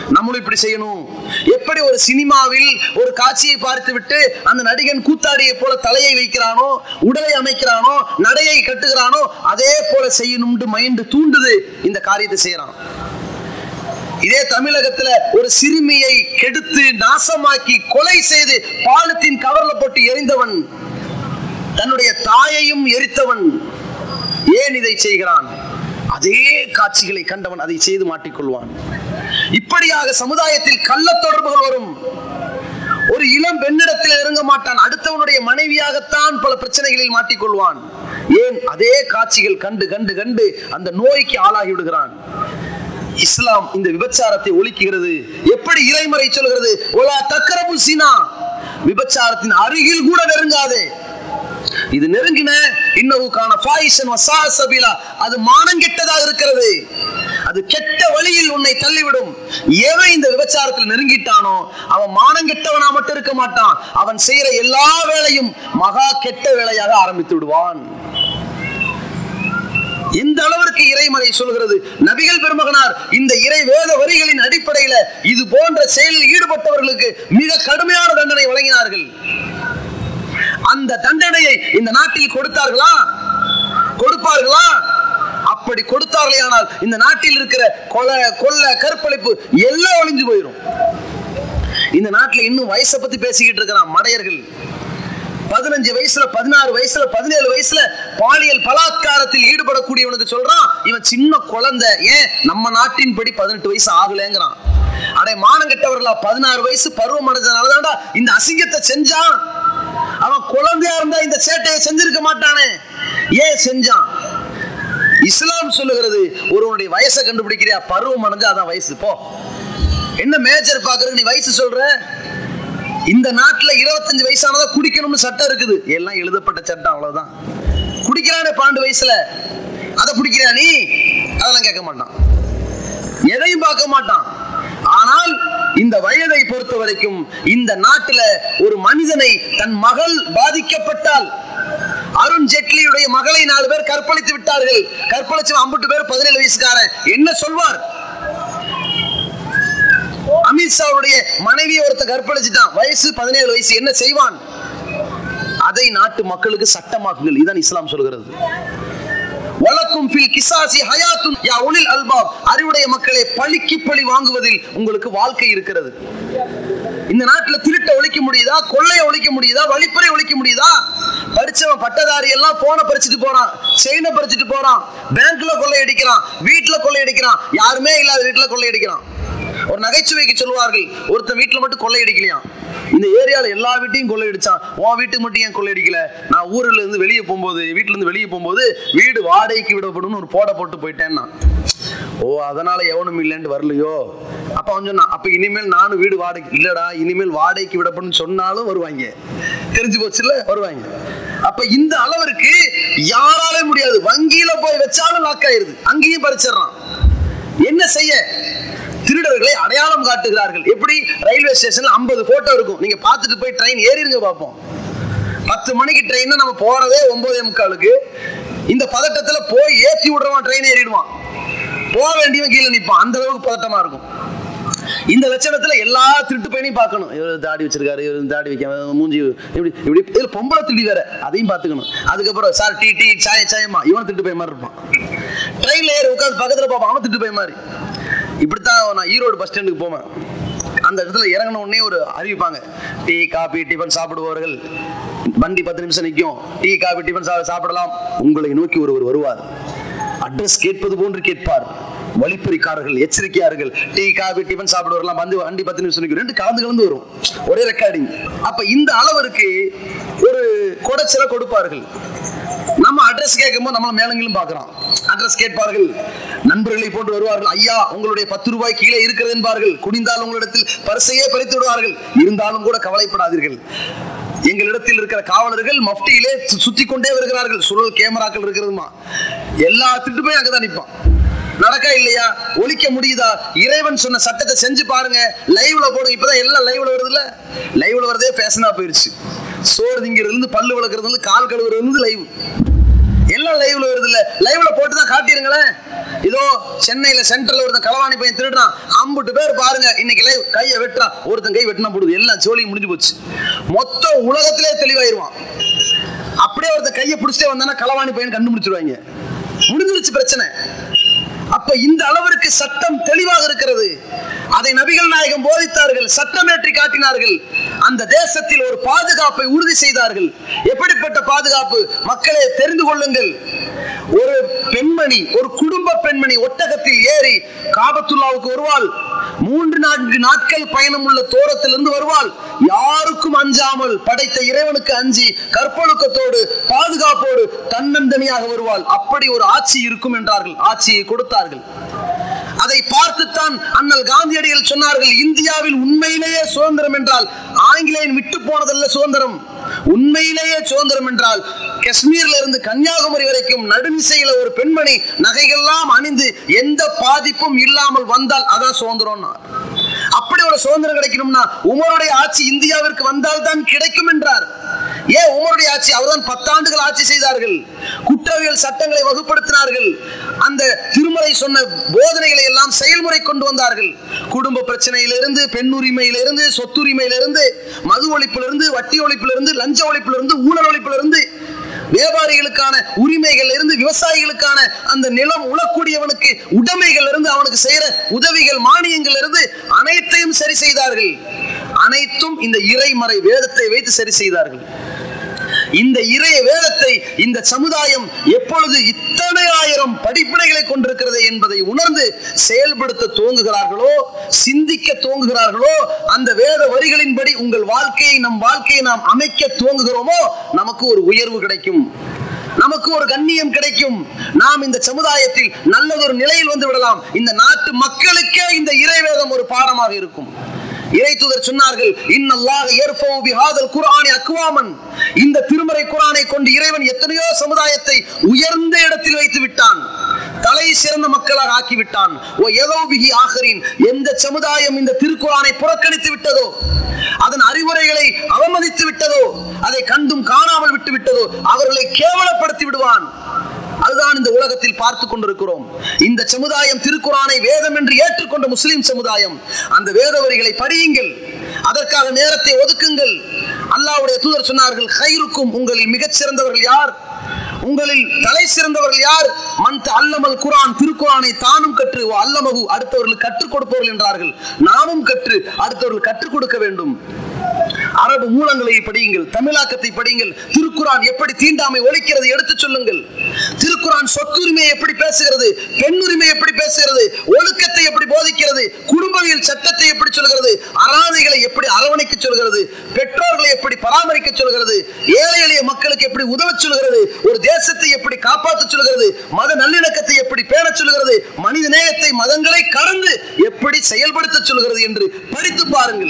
நம்மளும் இப்படி செய்யணும் எப்படி ஒரு சினிமாவில் ஒரு காட்சியை பார்த்து விட்டு அந்த நடிகன் கூத்தாடியை போல தலையை வைக்கிறானோ உடலை அமைக்கிறானோ நடையை கட்டுகிறானோ அதே போல செய்யணும்னு மைண்ட் தூண்டுது இந்த காரியத்தை செய்யறான் இதே தமிழகத்துல ஒரு சிறுமியை கெடுத்து நாசமாக்கி கொலை செய்து பாலத்தின் கவர்ல போட்டு எரிந்தவன் தன்னுடைய தாயையும் எரித்தவன் ஏன் இதை செய்கிறான் அதே காட்சிகளை கண்டவன் அதை செய்து மாட்டிக்கொள்வான் இப்படியாக சமுதாயத்தில் கள்ள தொடர்புகள் வரும் ஒரு இளம் பெண்ணிடத்தில் இறங்க மாட்டான் அடுத்தவனுடைய மனைவியாகத்தான் பல பிரச்சனைகளில் மாட்டிக்கொள்வான் ஏன் அதே காட்சிகள் கண்டு கண்டு கண்டு அந்த நோய்க்கு ஆளாகி விடுகிறான் இஸ்லாம் இந்த விபச்சாரத்தை ஒழிக்குகிறது எப்படி இறைமறை சொல்கிறது ஒலா தக்கரபு சீனா விபச்சாரத்தின் அருகில் கூட நெருங்காதே இது நெருங்கின இன்னவுக்கான ஃபாயிஷன் வசா சபீலா அது மானங்கெட்டதாக இருக்கிறது அது கெட்ட வழியில் உன்னை தள்ளிவிடும் எவன் இந்த விபச்சாரத்தில் நெருங்கிட்டானோ அவன் மானங்கெட்டவனா மட்டும் இருக்க மாட்டான் அவன் செய்யற எல்லா வேலையும் மகா கெட்ட வேலையாக ஆரம்பித்து விடுவான் எந்த அளவிற்கு இறைமறை சொல்கிறது நபிகள் பெருமகனார் இந்த இறை வேத வரிகளின் அடிப்படையில இது போன்ற செயலில் ஈடுபட்டவர்களுக்கு மிக கடுமையான தண்டனை வழங்கினார்கள் அந்த தண்டனையை இந்த நாட்டில் கொடுத்தார்களா கொடுப்பார்களா அப்படி கொடுத்தார்களே ஆனால் இந்த நாட்டில் இருக்கிற கொலை கொள்ள கற்பழிப்பு எல்லாம் ஒளிஞ்சு போயிடும் இந்த நாட்டில் இன்னும் வயசை பத்தி பேசிக்கிட்டு இருக்கிறான் மடையர்கள் பதினஞ்சு வயசுல பதினாறு வயசுல பதினேழு வயசுல பாலியல் பலாத்காரத்தில் ஈடுபடக்கூடியவனுக்கு சொல்றான் இவன் சின்ன குழந்தை ஏன் நம்ம நாட்டின் படி பதினெட்டு வயசு ஆகலைங்கிறான் அடே மானம் கெட்டவர்களா பதினாறு வயசு பருவம் அடைஞ்சதுனாலதான்டா இந்த அசிங்கத்தை செஞ்சான் அவன் குழந்தையா இருந்தா இந்த சேட்டையை செஞ்சிருக்க மாட்டானே ஏன் செஞ்சான் இஸ்லாம் சொல்லுகிறது ஒருவனுடைய வயசை கண்டுபிடிக்கிறியா பருவம் அடைஞ்சா அதான் வயசு போ என்ன மேஜர் பாக்குறதுக்கு நீ வயசு சொல்ற இந்த நாட்டுல இருபத்தஞ்சு வயசானதா குடிக்கணும்னு சட்டம் இருக்குது எல்லாம் எழுதப்பட்ட சட்டம் அவ்வளவுதான் குடிக்கிறானே பன்னெண்டு வயசுல அதை குடிக்கிறியா நீ அதெல்லாம் கேட்க மாட்டான் எதையும் பார்க்க மாட்டான் ஆனால் இந்த வயதை பொறுத்த வரைக்கும் இந்த நாட்டுல ஒரு மனிதனை தன் மகள் பாதிக்கப்பட்டால் அருண் ஜெட்லியுடைய மகளை நாலு பேர் கற்பழித்து விட்டார்கள் கற்பழிச்சு ஐம்பட்டு பேர் பதினேழு வயசுக்காரன் என்ன சொல்வார் அமித்ஷாவுடைய மனைவியை ஒருத்த கற்பழிச்சிட்டான் வயசு பதினேழு வயசு என்ன செய்வான் அதை நாட்டு மக்களுக்கு சட்டமாக்குங்கள் இதுதான் இஸ்லாம் சொல்கிறது வழக்கும் ஃபில் கிசாசி ஹயாத்துன் யா உலில் அல்பாப் அறிவுடைய மக்களை பழிக்கு பழி வாங்குவதில் உங்களுக்கு வாழ்க்கை இருக்கிறது இந்த நாட்டுல திருட்ட ஒழிக்க முடியுதா கொள்ளைய ஒழிக்க முடியுதா வழிப்பறை ஒழிக்க முடியுதா படிச்சவன் பட்டதாரி எல்லாம் போனை பறிச்சுட்டு போறான் செயினை பறிச்சுட்டு போறான் பேங்க்ல கொள்ளையடிக்கிறான் வீட்டுல கொள்ளையடிக்கிறான் யாருமே இல்லாத வீட்டுல கொள்ளையடிக்கிறான் ஒரு நகைச்சுவைக்கு சொல்லுவார்கள் ஒருத்தன் வீட்டுல மட்டும் கொள்ளையடிக்கலையாம் இந்த ஏரியால எல்லா வீட்டையும் கொள்ளையடிச்சான் உன் வீட்டுக்கு மட்டும் ஏன் கொள்ளையடிக்கல நான் ஊர்ல இருந்து வெளியே போகும்போது வீட்டுல இருந்து வெளியே போகும்போது வீடு வாடகைக்கு விடப்படும்னு ஒரு போட போட்டு போயிட்டேன்னா ஓ அதனால எவனும் இல்லைன்னு வரலையோ அப்ப அவன் சொன்னான் அப்ப இனிமேல் நானும் வீடு வாடகை இல்லடா இனிமேல் வாடகைக்கு விடப்படும் சொன்னாலும் வருவாங்க தெரிஞ்சு போச்சுல்ல வருவாங்க அப்ப இந்த அளவிற்கு யாராலே முடியாது வங்கியில போய் வச்சாலும் லாக் ஆயிருது அங்கேயும் பறிச்சிடறான் என்ன செய்ய திருடர்களை அடையாளம் காட்டுகிறார்கள் எப்படி ரயில்வே ஸ்டேஷன்ல ஐம்பது போட்டோ இருக்கும் நீங்க பார்த்துட்டு போய் ட்ரெயின் ஏறிடுங்க பார்ப்போம் பத்து மணிக்கு ட்ரெயின் நம்ம போறதே ஒன்பதே முக்காலுக்கு இந்த பதட்டத்துல போய் ஏத்தி விடுறவன் ட்ரெயின் ஏறிடுவான் போக வேண்டியவன் கீழே நிற்பான் அந்த அளவுக்கு பதட்டமா இருக்கும் இந்த லட்சணத்துல எல்லா திருட்டு பையனையும் பார்க்கணும் இவர் தாடி வச்சிருக்காரு இவர் தாடி வைக்காம மூஞ்சி இப்படி இப்படி இதுல பொம்பளை திருடி வேற அதையும் பார்த்துக்கணும் அதுக்கப்புறம் சார் டீ டீ சாய சாயமா இவன் திருட்டு பையன் மாதிரி இருப்பான் ட்ரெயின்ல ஏறி உட்காந்து பக்கத்துல பார்ப்பான் அவன் திருட்டு பையன் மாதிரி இப்படித்தான் நான் ஈரோடு பஸ் ஸ்டாண்டுக்கு போவேன் அந்த இடத்துல இறங்கின உடனே ஒரு அறிவிப்பாங்க டீ காபி டிஃபன் சாப்பிடுபவர்கள் வண்டி பத்து நிமிஷம் நிற்கும் டீ காபி டிஃபன் சா- சாப்பிடலாம் உங்களை நோக்கி ஒருவர் வருவார் அட்ரஸ் கேட்பது போன்று கேட்பார் வழிப்பறிக்காரர்கள் எச்சரிக்கையார்கள் டீ காபி டிஃபன் சாப்பிடுவார்களாம் வந்து வண்டி பத்து நிமிஷம் நிற்கும் ரெண்டு கலந்து கலந்து வரும் ஒரே ரெக்கார்டிங் அப்ப இந்த அளவிற்கு ஒரு குடைச்சலை கொடுப்பார்கள் நம்ம அட்ரஸ் கேட்கும்போது நம்மள மேலங்களும் பார்க்கிறோம் அட்ரஸ் கேட்பார்கள் நண்பர்களை போன்று வருவார்கள் ஐயா உங்களுடைய பத்து ரூபாய் கீழே இருக்கிறது என்பார்கள் குடிந்தால் உங்களிடத்தில் பரிசையே பறித்து விடுவார்கள் இருந்தாலும் கூட கவலைப்படாதீர்கள் எங்களிடத்தில் இருக்கிற காவலர்கள் மஃப்டியிலே சு- சுத்தி கொண்டே வருகிறார்கள் சுழல் கேமராக்கள் இருக்கிறதுமா எல்லா திட்டு போய் அங்கதான் நிற்பான் நடக்கா இல்லையா ஒழிக்க முடியுதா இறைவன் சொன்ன சட்டத்தை செஞ்சு பாருங்க லைவ்ல போடுங்க இப்பதான் எல்லாம் லைவ்ல வருதுல்ல லைவ்ல வரதே ஃபேஷனா போயிருச்சு சோறு திங்கிறதுல இருந்து பல்லு விளக்குறதுல இருந்து கால் கழுவுறதுல இருந்து லைவ் எல்லாம் லைவ்ல வருது இல்ல லைவ்ல போட்டு தான் காட்டிருங்களேன் இதோ சென்னையில சென்ட்ரல் ஒருத்தன் களவாணி பையன் திருடுறான் அம்புட்டு பேர் பாருங்க இன்னைக்கு லை- கையை வெட்டுறான் ஒருத்தன் கை வெட்டினா போடுது எல்லாம் சோழியும் முடிஞ்சு போச்சு மொத்த உலகத்திலே தெளிவாயிருவான் அப்படியே ஒருத்தன் கையை பிடிச்சிட்டே வந்தானா களவாணி பையன் கண்டுபிடிச்சிருவாங்க முடிஞ்சிருச்சு பிரச்சனை அப்ப இந்த அளவிற்கு சட்டம் தெளிவாக இருக்கிறது அதை நபிகள் நாயகம் போதித்தார்கள் சட்டமேற்றி காட்டினார்கள் அந்த தேசத்தில் ஒரு பாதுகாப்பை உறுதி செய்தார்கள் எப்படிப்பட்ட பாதுகாப்பு மக்களே தெரிந்து கொள்ளுங்கள் ஒரு பெண்மணி ஒரு குடும்ப பெண்மணி ஒட்டகத்தில் ஏறி காபத்துல்லாவுக்கு வருவாள் மூன்று நான்கு நாட்கள் பயணம் உள்ள தூரத்திலிருந்து வருவாள் யாருக்கும் அஞ்சாமல் படைத்த இறைவனுக்கு அஞ்சி கற்பொழுக்கத்தோடு பாதுகாப்போடு தன்னந்தனியாக வருவாள் அப்படி ஒரு ஆட்சி இருக்கும் என்றார்கள் ஆட்சியை கொடுத்தார்கள் அதை பார்த்துத்தான் அண்ணல் காந்தியடிகள் சொன்னார்கள் இந்தியாவில் உண்மையிலேயே சுதந்திரம் என்றால் ஆங்கிலேயன் விட்டு போனதல்ல சுதந்திரம் உண்மையிலேயே சுதந்திரம் என்றால் காஷ்மீர்ல இருந்து கன்னியாகுமரி வரைக்கும் நடுநிசையில ஒரு பெண்மணி நகைகள்லாம் அணிந்து எந்த பாதிப்பும் இல்லாமல் வந்தால் அதான் சுதந்திரம்னா அப்படி ஒரு சுதந்திரம் கிடைக்கணும்னா உமருடைய ஆட்சி இந்தியாவிற்கு வந்தால் தான் கிடைக்கும் என்றார் ஏன் உமருடைய ஆட்சி அவர்தான் பத்தாண்டுகள் ஆட்சி செய்தார்கள் குற்றவியல் சட்டங்களை வகுப்படுத்தினார்கள் அந்த திருமலை சொன்ன போதனைகளை எல்லாம் செயல்முறை கொண்டு வந்தார்கள் குடும்ப பிரச்சனையிலிருந்து பெண் உரிமையிலிருந்து சொத்துரிமையிலிருந்து மது ஒழிப்பிலிருந்து வட்டி ஒழிப்பிலிருந்து லஞ்ச ஒழிப்பிலிருந்து ஊழல் ஒழிப்பிலிருந்து வியாபாரிகளுக்கான உரிமைகள் இருந்து விவசாயிகளுக்கான அந்த நிலம் உழக்கூடியவனுக்கு உடைமைகள் இருந்து அவனுக்கு செய்யற உதவிகள் மானியங்கள் இருந்து அனைத்தையும் சரி செய்தார்கள் அனைத்தும் இந்த இறைமறை வேதத்தை வைத்து சரி செய்தார்கள் இந்த இறைய வேதத்தை இந்த சமுதாயம் எப்பொழுது இத்தனை ஆயிரம் படிப்பினைகளை கொண்டிருக்கிறது என்பதை உணர்ந்து செயல்படுத்த துவங்குகிறார்களோ சிந்திக்க துவங்குகிறார்களோ அந்த வேத வரிகளின்படி உங்கள் வாழ்க்கையை நம் வாழ்க்கையை நாம் அமைக்க துவங்குகிறோமோ நமக்கு ஒரு உயர்வு கிடைக்கும் நமக்கு ஒரு கண்ணியம் கிடைக்கும் நாம் இந்த சமுதாயத்தில் நல்லதொரு நிலையில் வந்து விடலாம் இந்த நாட்டு மக்களுக்கே இந்த இறைவேதம் ஒரு பாடமாக இருக்கும் இறை தூதர் சொன்னார்கள் இன்னல்லாஹ் யர்ஃபவு பிஹாதல் குர்ஆனி அக்வாமன் இந்த திருமறை குர்ஆனை கொண்டு இறைவன் எத்தனையோ சமுதாயத்தை உயர்ந்த இடத்தில் வைத்து விட்டான் தலை சிறந்த மக்களாக ஆக்கி விட்டான் ஓ எதோ பிஹி ஆகரின் எந்த சமுதாயம் இந்த திருக்குர்ஆனை புறக்கணித்து விட்டதோ அதன் அறிவுரைகளை அவமதித்து விட்டதோ அதை கண்டும் காணாமல் விட்டு விட்டதோ அவர்களை கேவலப்படுத்தி விடுவான் அதுதான் இந்த உலகத்தில் பார்த்து கொண்டிருக்கிறோம் இந்த சமுதாயம் திருக்குறானை வேதம் என்று ஏற்றுக்கொண்ட முஸ்லிம் சமுதாயம் அந்த வேத வரிகளை படியுங்கள் அதற்காக நேரத்தை ஒதுக்குங்கள் அல்லாஹ்வுடைய தூதர் சொன்னார்கள் ஹைருக்கும் உங்களில் மிகச் சிறந்தவர்கள் யார் உங்களில் தலை சிறந்தவர்கள் யார் மன் அல்லமல் குரான் திருக்குறானை தானும் கற்று ஓ அல்லமகு அடுத்தவர்களுக்கு கற்றுக் கொடுப்பவர்கள் என்றார்கள் நாமும் கற்று அடுத்தவர்கள் கற்றுக் கொடுக்க வேண்டும் அரபு மூலங்களை படியுங்கள் தமிழாக்கத்தை படியுங்கள் திருக்குரான் எப்படி தீண்டாமை ஒழிக்கிறது எடுத்துச் சொல்லுங்கள் திருக்குரான் சொத்துரிமையை எப்படி பேசுகிறது பெண்ணுரிமை எப்படி பேசுகிறது ஒழுக்கத்தை எப்படி போதிக்கிறது குடும்பவியல் சட்டத்தை எப்படி சொல்கிறது அராதைகளை எப்படி அரவணைக்க சொல்கிறது பெற்றோர்களை எப்படி பராமரிக்க சொல்கிறது ஏழை எளிய மக்களுக்கு எப்படி உதவச் சொல்கிறது ஒரு தேசத்தை எப்படி காப்பாற்ற சொல்கிறது மத நல்லிணக்கத்தை எப்படி பேணச் சொல்கிறது மனித நேயத்தை மதங்களை கடந்து எப்படி செயல்படுத்த சொல்கிறது என்று படித்து பாருங்கள்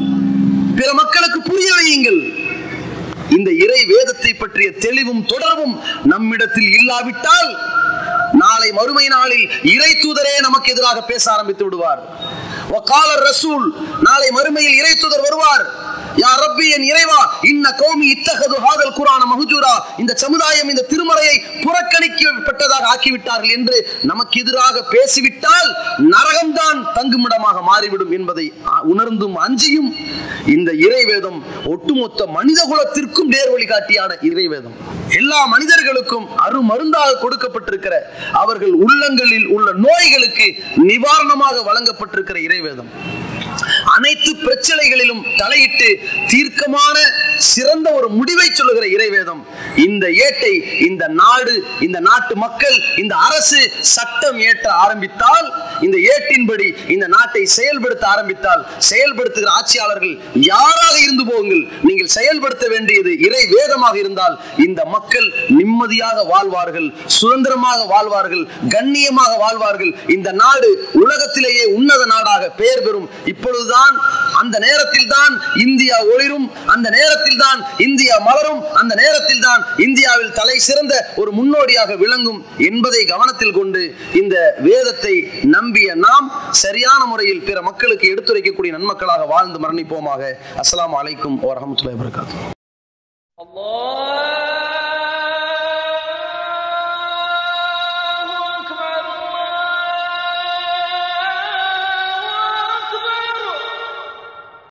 பிற மக்களுக்கு புரிய வையுங்கள் இந்த இறை வேதத்தை பற்றிய தெளிவும் தொடர்பும் நம்மிடத்தில் இல்லாவிட்டால் நாளை மறுமை நாளில் இறை தூதரே நமக்கு எதிராக பேச ஆரம்பித்து விடுவார் வக்காலர் ரசூல் நாளை மறுமையில் இறை தூதர் வருவார் யா ரப்பி என் இறைவா இன்ன கௌமி இத்தகது ஹாதல் குரான மஹுஜூரா இந்த சமுதாயம் இந்த திருமறையை புறக்கணிக்கப்பட்டதாக ஆக்கிவிட்டார்கள் என்று நமக்கு எதிராக பேசிவிட்டால் நரகம்தான் தங்குமிடமாக மாறிவிடும் என்பதை அ- உணர்ந்தும் அஞ்சியும் இந்த இறைவேதம் ஒட்டுமொத்த மனித குலத்திற்கும் நேர் வழிகாட்டியான இறைவேதம் எல்லா மனிதர்களுக்கும் அருமருந்தாக கொடுக்கப்பட்டிருக்கிற அவர்கள் உள்ளங்களில் உள்ள நோய்களுக்கு நிவாரணமாக வழங்கப்பட்டிருக்கிற இறைவேதம் அனைத்து பிரச்சனைகளிலும் தலையிட்டு தீர்க்கமான சிறந்த ஒரு முடிவை சொல்லுகிற இறைவேதம் இந்த ஏட்டை இந்த நாடு இந்த நாட்டு மக்கள் இந்த அரசு சட்டம் ஏற்ற ஆரம்பித்தால் இந்த ஏட்டின்படி இந்த நாட்டை செயல்படுத்த ஆரம்பித்தால் செயல்படுத்துகிற ஆட்சியாளர்கள் யாராக இருந்து போகுங்கள் நீங்கள் செயல்படுத்த வேண்டியது இறை வேதமாக இருந்தால் இந்த மக்கள் நிம்மதியாக வாழ்வார்கள் சுதந்திரமாக வாழ்வார்கள் கண்ணியமாக வாழ்வார்கள் இந்த நாடு உலகத்திலேயே உன்னத நாடாக பெயர் பெறும் இப்பொழுதுதான் அந்த நேரத்தில் தான் இந்தியா ஒளிரும் அந்த நேரத்தில் தான் இந்தியா மலரும் அந்த நேரத்தில் தான் இந்தியாவில் தலை சிறந்த ஒரு முன்னோடியாக விளங்கும் என்பதை கவனத்தில் கொண்டு இந்த வேதத்தை நம்பிய நாம் சரியான முறையில் பிற மக்களுக்கு எடுத்துரைக்கக்கூடிய நன்மக்களாக வாழ்ந்து மரணிப்போமாக அஸ்ஸலாமு அலைக்கும் வரஹமத்துல்லாஹி வபரகாத்துஹு الله